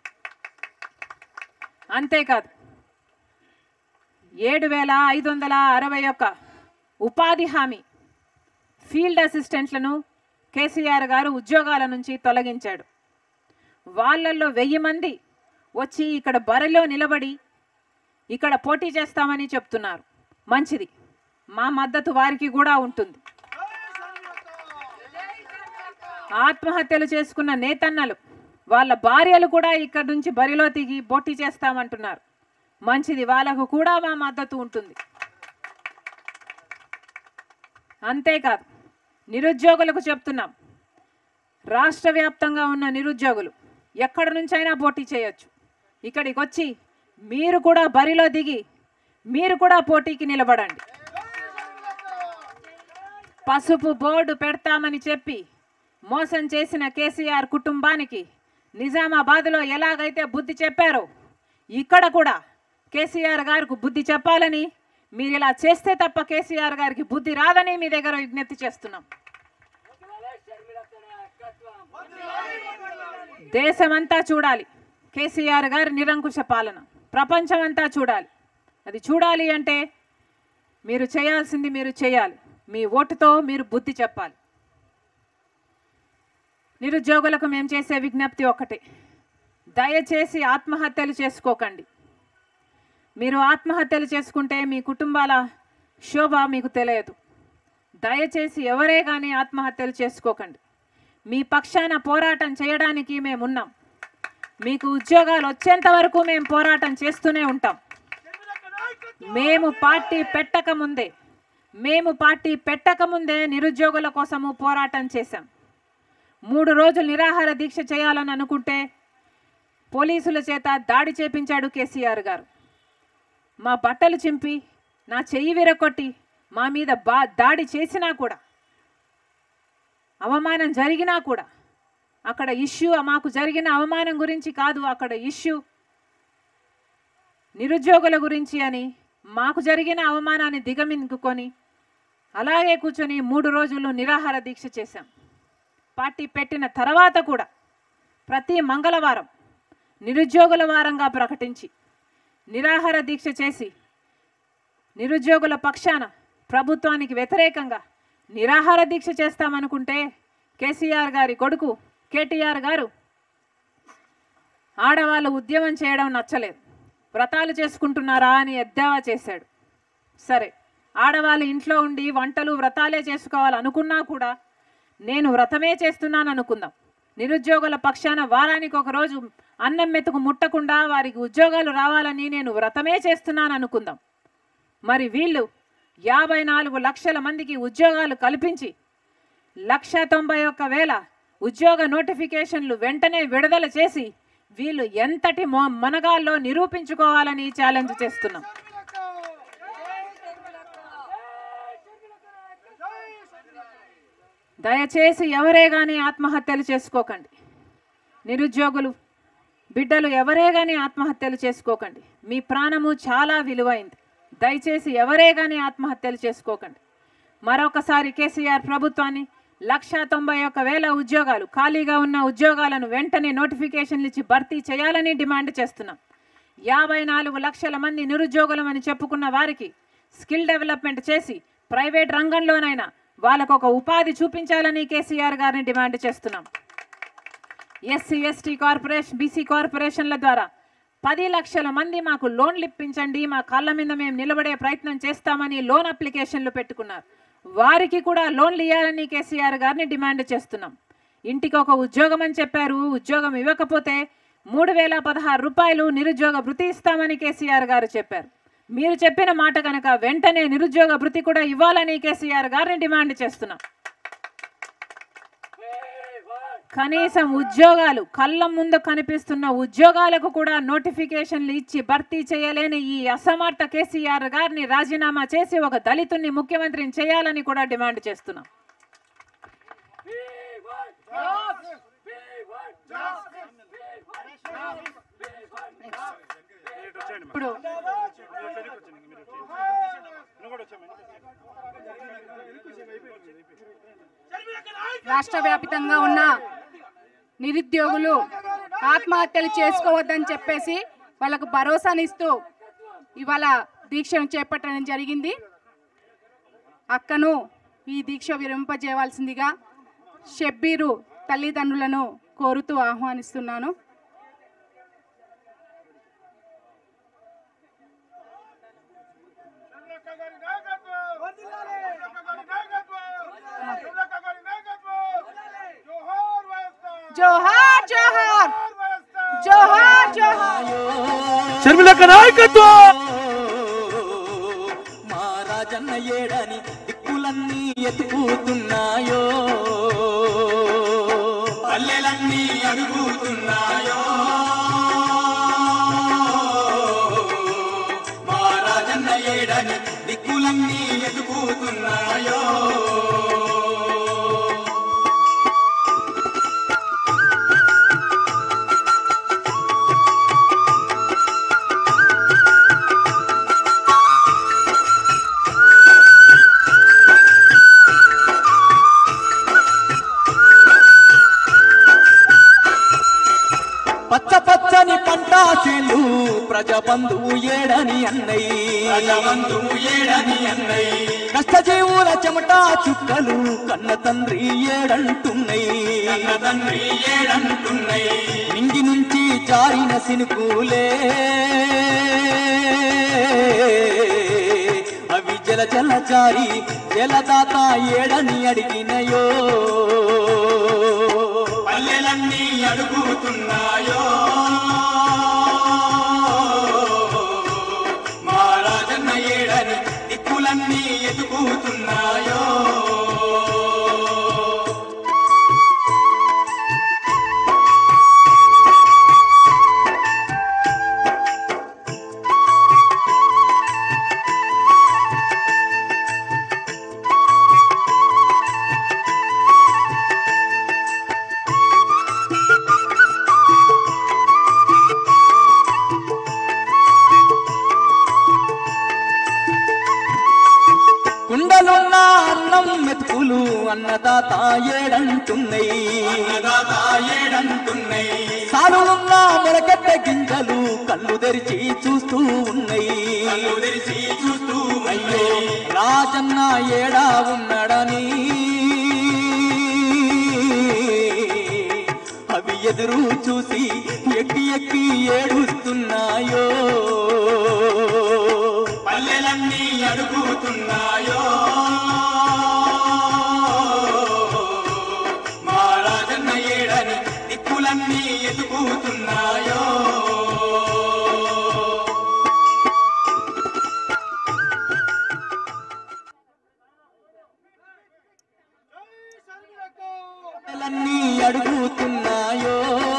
అంతేకాదు ఏడు వేల ఐదు వందల అరవై ఒక్క ఉపాధి హామీ ఫీల్డ్ అసిస్టెంట్లను కేసీఆర్ గారు ఉద్యోగాల నుంచి తొలగించాడు వాళ్ళల్లో వెయ్యి మంది వచ్చి ఇక్కడ బరిలో నిలబడి ఇక్కడ పోటీ చేస్తామని చెప్తున్నారు మంచిది మా మద్దతు వారికి కూడా ఉంటుంది ఆత్మహత్యలు చేసుకున్న నేతన్నలు వాళ్ళ భార్యలు కూడా ఇక్కడ నుంచి బరిలో దిగి పోటీ చేస్తామంటున్నారు మంచిది వాళ్ళకు కూడా మా మద్దతు ఉంటుంది అంతేకాదు నిరుద్యోగులకు చెప్తున్నాం రాష్ట్ర వ్యాప్తంగా ఉన్న నిరుద్యోగులు ఎక్కడి నుంచైనా పోటీ చేయొచ్చు ఇక్కడికి వచ్చి మీరు కూడా బరిలో దిగి మీరు కూడా పోటీకి నిలబడండి పసుపు బోర్డు పెడతామని చెప్పి మోసం చేసిన కేసీఆర్ కుటుంబానికి నిజామాబాద్లో ఎలాగైతే బుద్ధి చెప్పారో ఇక్కడ కూడా కేసీఆర్ గారికి బుద్ధి చెప్పాలని మీరు ఇలా చేస్తే తప్ప కేసీఆర్ గారికి బుద్ధి రాదని మీ దగ్గర విజ్ఞప్తి చేస్తున్నాం దేశమంతా చూడాలి కేసీఆర్ గారి నిరంకుశ పాలన ప్రపంచమంతా చూడాలి అది చూడాలి అంటే మీరు చేయాల్సింది మీరు చేయాలి మీ ఓటుతో మీరు బుద్ధి చెప్పాలి నిరుద్యోగులకు మేము చేసే విజ్ఞప్తి ఒకటే దయచేసి ఆత్మహత్యలు చేసుకోకండి మీరు ఆత్మహత్యలు చేసుకుంటే మీ కుటుంబాల శోభ మీకు తెలియదు దయచేసి ఎవరే కానీ ఆత్మహత్యలు చేసుకోకండి మీ పక్షాన పోరాటం చేయడానికి మేమున్నాం మీకు ఉద్యోగాలు వచ్చేంత వరకు మేము పోరాటం చేస్తూనే ఉంటాం మేము పార్టీ పెట్టక ముందే మేము పార్టీ పెట్టక ముందే నిరుద్యోగుల కోసము పోరాటం చేశాం మూడు రోజులు నిరాహార దీక్ష చేయాలని అనుకుంటే పోలీసుల చేత దాడి చేపించాడు కేసీఆర్ గారు మా బట్టలు చింపి నా చెయ్యి విరగొట్టి మా మీద బా దాడి చేసినా కూడా అవమానం జరిగినా కూడా అక్కడ ఇష్యూ మాకు జరిగిన అవమానం గురించి కాదు అక్కడ ఇష్యూ నిరుద్యోగుల గురించి అని మాకు జరిగిన అవమానాన్ని దిగమింగుకొని అలాగే కూర్చొని మూడు రోజులు నిరాహార దీక్ష చేశాం పార్టీ పెట్టిన తర్వాత కూడా ప్రతి మంగళవారం నిరుద్యోగుల వారంగా ప్రకటించి నిరాహార దీక్ష చేసి నిరుద్యోగుల పక్షాన ప్రభుత్వానికి వ్యతిరేకంగా నిరాహార దీక్ష చేస్తామనుకుంటే కేసీఆర్ గారి కొడుకు కేటీఆర్ గారు ఆడవాళ్ళు ఉద్యమం చేయడం నచ్చలేదు వ్రతాలు చేసుకుంటున్నారా అని ఎద్దేవా చేశాడు సరే ఆడవాళ్ళు ఇంట్లో ఉండి వంటలు వ్రతాలే చేసుకోవాలనుకున్నా కూడా నేను వ్రతమే చేస్తున్నాను అనుకుందాం నిరుద్యోగుల పక్షాన వారానికి ఒక రోజు అన్నం మెతుకు ముట్టకుండా వారికి ఉద్యోగాలు రావాలని నేను వ్రతమే చేస్తున్నాను అనుకుందాం మరి వీళ్ళు యాభై నాలుగు లక్షల మందికి ఉద్యోగాలు కల్పించి లక్ష తొంభై ఒక్క వేల ఉద్యోగ నోటిఫికేషన్లు వెంటనే విడుదల చేసి వీళ్ళు ఎంతటి మొ- మనగాల్లో నిరూపించుకోవాలని ఛాలెంజ్ చేస్తున్నాం దయచేసి ఎవరే కానీ ఆత్మహత్యలు చేసుకోకండి నిరుద్యోగులు బిడ్డలు ఎవరే కానీ ఆత్మహత్యలు చేసుకోకండి మీ ప్రాణము చాలా విలువైంది దయచేసి ఎవరే కానీ ఆత్మహత్యలు చేసుకోకండి మరొకసారి కేసీఆర్ ప్రభుత్వాన్ని లక్ష తొంభై ఒక్క వేల ఉద్యోగాలు ఖాళీగా ఉన్న ఉద్యోగాలను వెంటనే నోటిఫికేషన్లు ఇచ్చి భర్తీ చేయాలని డిమాండ్ చేస్తున్నాం యాభై నాలుగు లక్షల మంది నిరుద్యోగులమని చెప్పుకున్న వారికి స్కిల్ డెవలప్మెంట్ చేసి ప్రైవేట్ రంగంలోనైనా వాళ్ళకు ఒక ఉపాధి చూపించాలని కేసీఆర్ గారిని డిమాండ్ చేస్తున్నాం ఎస్సీ ఎస్టీ కార్పొరేషన్ బీసీ కార్పొరేషన్ల ద్వారా పది లక్షల మంది మాకు లోన్లు ఇప్పించండి మా కాళ్ళ మీద మేము నిలబడే ప్రయత్నం చేస్తామని లోన్ అప్లికేషన్లు పెట్టుకున్నారు వారికి కూడా లోన్లు ఇవ్వాలని కేసీఆర్ గారిని డిమాండ్ చేస్తున్నాం ఇంటికి ఒక ఉద్యోగం అని చెప్పారు ఉద్యోగం ఇవ్వకపోతే మూడు వేల పదహారు రూపాయలు నిరుద్యోగ భృతి ఇస్తామని కేసీఆర్ గారు చెప్పారు మీరు చెప్పిన మాట కనుక వెంటనే నిరుద్యోగ భృతి కూడా ఇవ్వాలని కేసీఆర్ గారిని డిమాండ్ చేస్తున్నాం కనీసం ఉద్యోగాలు కళ్ళ ముందు కనిపిస్తున్న ఉద్యోగాలకు కూడా నోటిఫికేషన్లు ఇచ్చి భర్తీ చేయలేని ఈ అసమర్థ కేసీఆర్ గారిని రాజీనామా చేసి ఒక దళితుని ముఖ్యమంత్రిని చేయాలని కూడా డిమాండ్ చేస్తున్నాం ఇప్పుడు రాష్ట్ర వ్యాపితంగా ఉన్న నిరుద్యోగులు ఆత్మహత్యలు చేసుకోవద్దని చెప్పేసి వాళ్ళకు భరోసానిస్తూ ఇవాళ దీక్షను చేపట్టడం జరిగింది అక్కను ఈ దీక్ష విరమింపజేయవలసిందిగా షబ్బీరు తల్లిదండ్రులను కోరుతూ ఆహ్వానిస్తున్నాను జోహార్ జోహార్ జోహార్ జోహార్ షర్మిలక్క నాయకత్వం మా రాజన్న ఏడని దిక్కులన్నీ ఎత్తుకుతున్నాయో పల్లెలన్నీ అడుగుతున్నాయో మా రాజన్న ఏడని దిక్కులన్నీ ఎత్తుకుతున్నాయో పచ్చ పచ్చని పంటాశీలు ప్రజబంధువు ఏడని అన్నయ్య ప్రజబంధువు ఏడని అన్నయ్య కష్టజీవుల చెమట చుక్కలు కన్న తండ్రి ఏడంటున్నయి కన్న తండ్రి ఏడంటున్నయి నింగి నుంచి జారిన సినుకులే అవి జల జల జారి జలదాత ఏడని అడిగినయో పల్లెలన్నీ అడుగుతున్నాయో మా రాజన్న ఏడని దిక్కులన్నీ ఎదుగుతున్నాయో కుండలున్న దిక్కులు అన్నదాత ఏడంటున్నాయి అన్నదాత ఏడంటున్నాయి సాలులున్న మొలకెట్ట గింజలు కళ్ళు తెరిచి చూస్తూ ఉన్నాయి కళ్ళు తెరిచి చూస్తూ అయ్యో రాజన్న ఏడా ఉన్నాడని అవి ఎదురు చూసి ఎక్కి ఎక్కి ఏడుస్తున్నాయో పల్లెలన్నీ అడుగుతున్నాయో మా రాజన్న ఏడని దిక్కులన్నీ ఎదుగుతున్నాయో పల్లెలన్నీ అడుగుతున్నాయో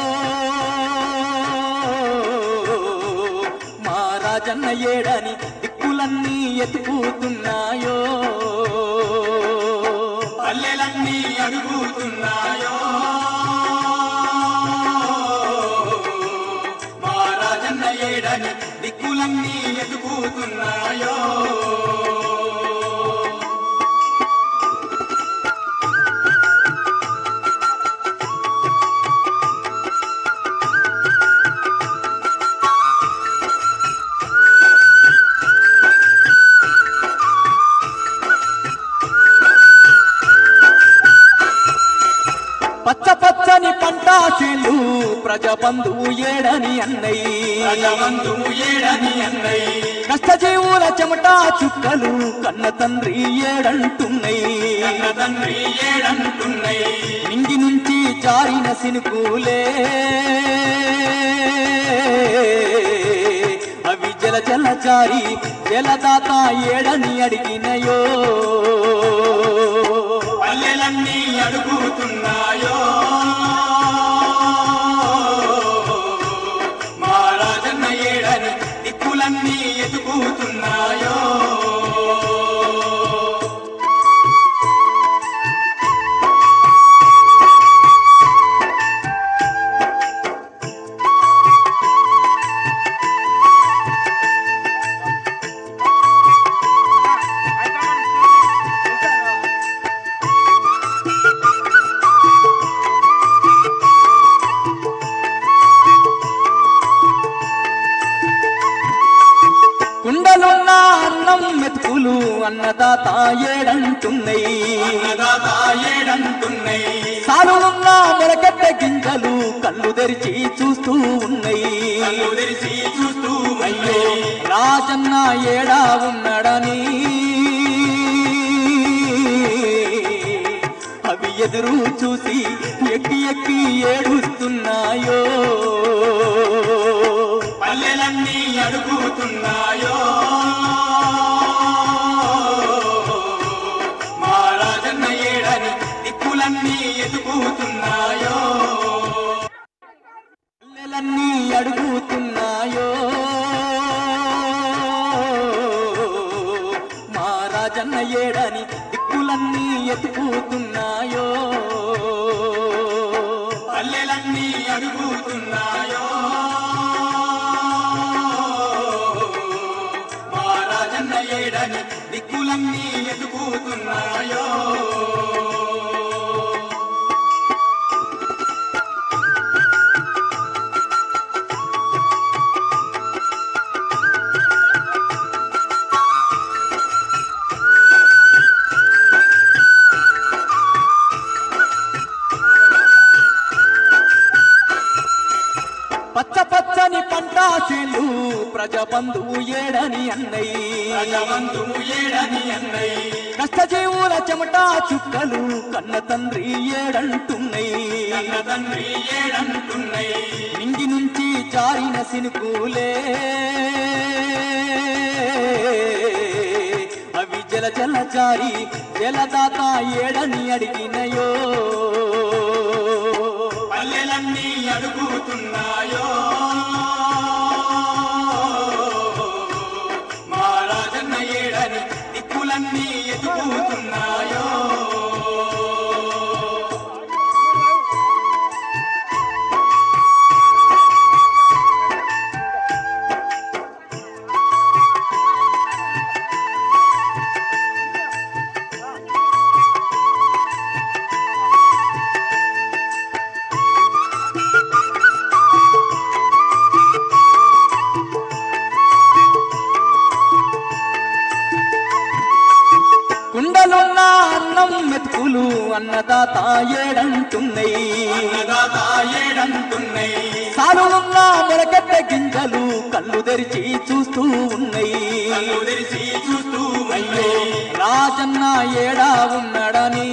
మా రాజన్న ఏడని దిక్కులన్నీ ఎత్తుకుతున్నాయో పల్లెలన్నీ అడుగుతున్నాయో మా రాజన్న ఏడని దిక్కులన్నీ ఎత్తుకుతున్నాయో పచ్చ పచ్చని పంట చేలు ప్రజబంధువు ఏడని అన్నయ్యి ప్రజబంధువు ఏడని అన్నయ్యి కష్టజీవుల చెమట చుక్కలు కన్న తండ్రి ఏడంటున్నాయి కన్న తండ్రి ఏడంటున్నాయి నింగి నుంచి జారిన సినుకులే అవి జల జల జారి జలదాత ఏడని అడిగినయో పల్లెలన్నీ అడుగుతున్నాయో మా రాజన్న ఏడని దిక్కులన్నీ ఎదుగుతున్నాయో కుండలున్న అన్నం మెతుకులు అన్నదాత ఏడంటున్నాయి అన్నదాత ఏడంటున్నాయి సాలులున్న మొలకెట్ట గింజలు కళ్ళు తెరిచి చూస్తూ ఉన్నాయి కళ్ళు తెరిచి చూస్తూ అయ్యో రాజన్న ఏడా ఉన్నాడని అవి ఎదురు చూసి ఎక్కి ఎక్కి ఏడుస్తున్నాయో పల్లెలన్నీ అడుగుతున్నాయో మా రాజన్న ఏడని దిక్కులన్నీ ఎదుగుతున్నాయో పల్లెలన్నీ అడుగుతున్నాయో మా రాజన్న ఏడని దిక్కులన్నీ ఎత్తుకుతున్నాయో పల్లెలన్నీ అడుగుతున్నాయో మా రాజన్న ఏడని దిక్కులన్నీ ఎదుగుతున్నాయో పచ్చ పచ్చని పంట చేలు ప్రజబంధువు ఏడని అన్నయ్యి ప్రజబంధువు ఏడని అన్నయ్యి కష్టజీవుల చెమట చుక్కలు కన్న తండ్రి ఏడంటున్నాయి కన్న తండ్రి ఏడంటున్నాయి నింగి నుంచి జారిన సినుకులే అవి జల జల జారి జలదాత ఏడని అడిగినయో పల్లెలన్నీ అడుగుతున్నాయో మా రాజన్న ఏడని దిక్కులన్నీ ఎదుగుతున్నాయో దిక్కులు అన్నదాత ఏడంటున్నాయి అన్నదాత ఏడంటున్నాయి సాలున్న మొలకెత్త గింజలు కళ్ళు తెరిచి చూస్తూ ఉన్నాయి కళ్ళు తెరిచి చూస్తూ అయ్యో రాజన్న ఏడా ఉన్నాడని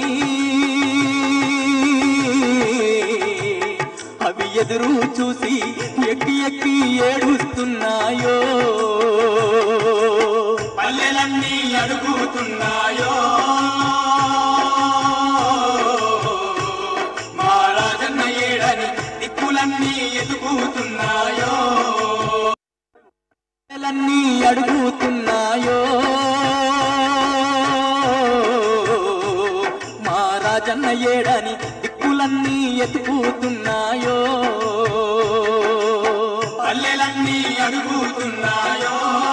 అవి ఎదురు చూసి ఎక్కి ఎక్కి ఏడుస్తున్నాయో పల్లెలన్నీ అడుగుతున్నాయో మా రాజన్న ఏడని దిక్కులన్నీ ఎదుగుతున్నాయో పల్లెలన్నీ అడుగుతున్నాయో మా రాజన్న ఏడని దిక్కులన్నీ ఎత్తుకుతున్నాయో పల్లెలన్నీ అడుగుతున్నాయో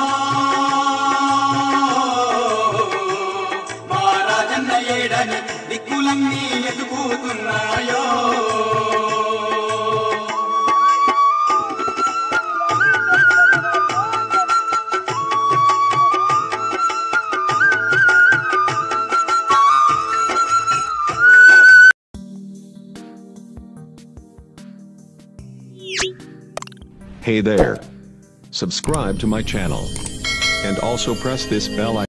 మా Rajanna ఏడని దిక్కులన్నీ ఎత్తుకుతున్నాయో Hey there. Subscribe to my channel. And also press this bell icon.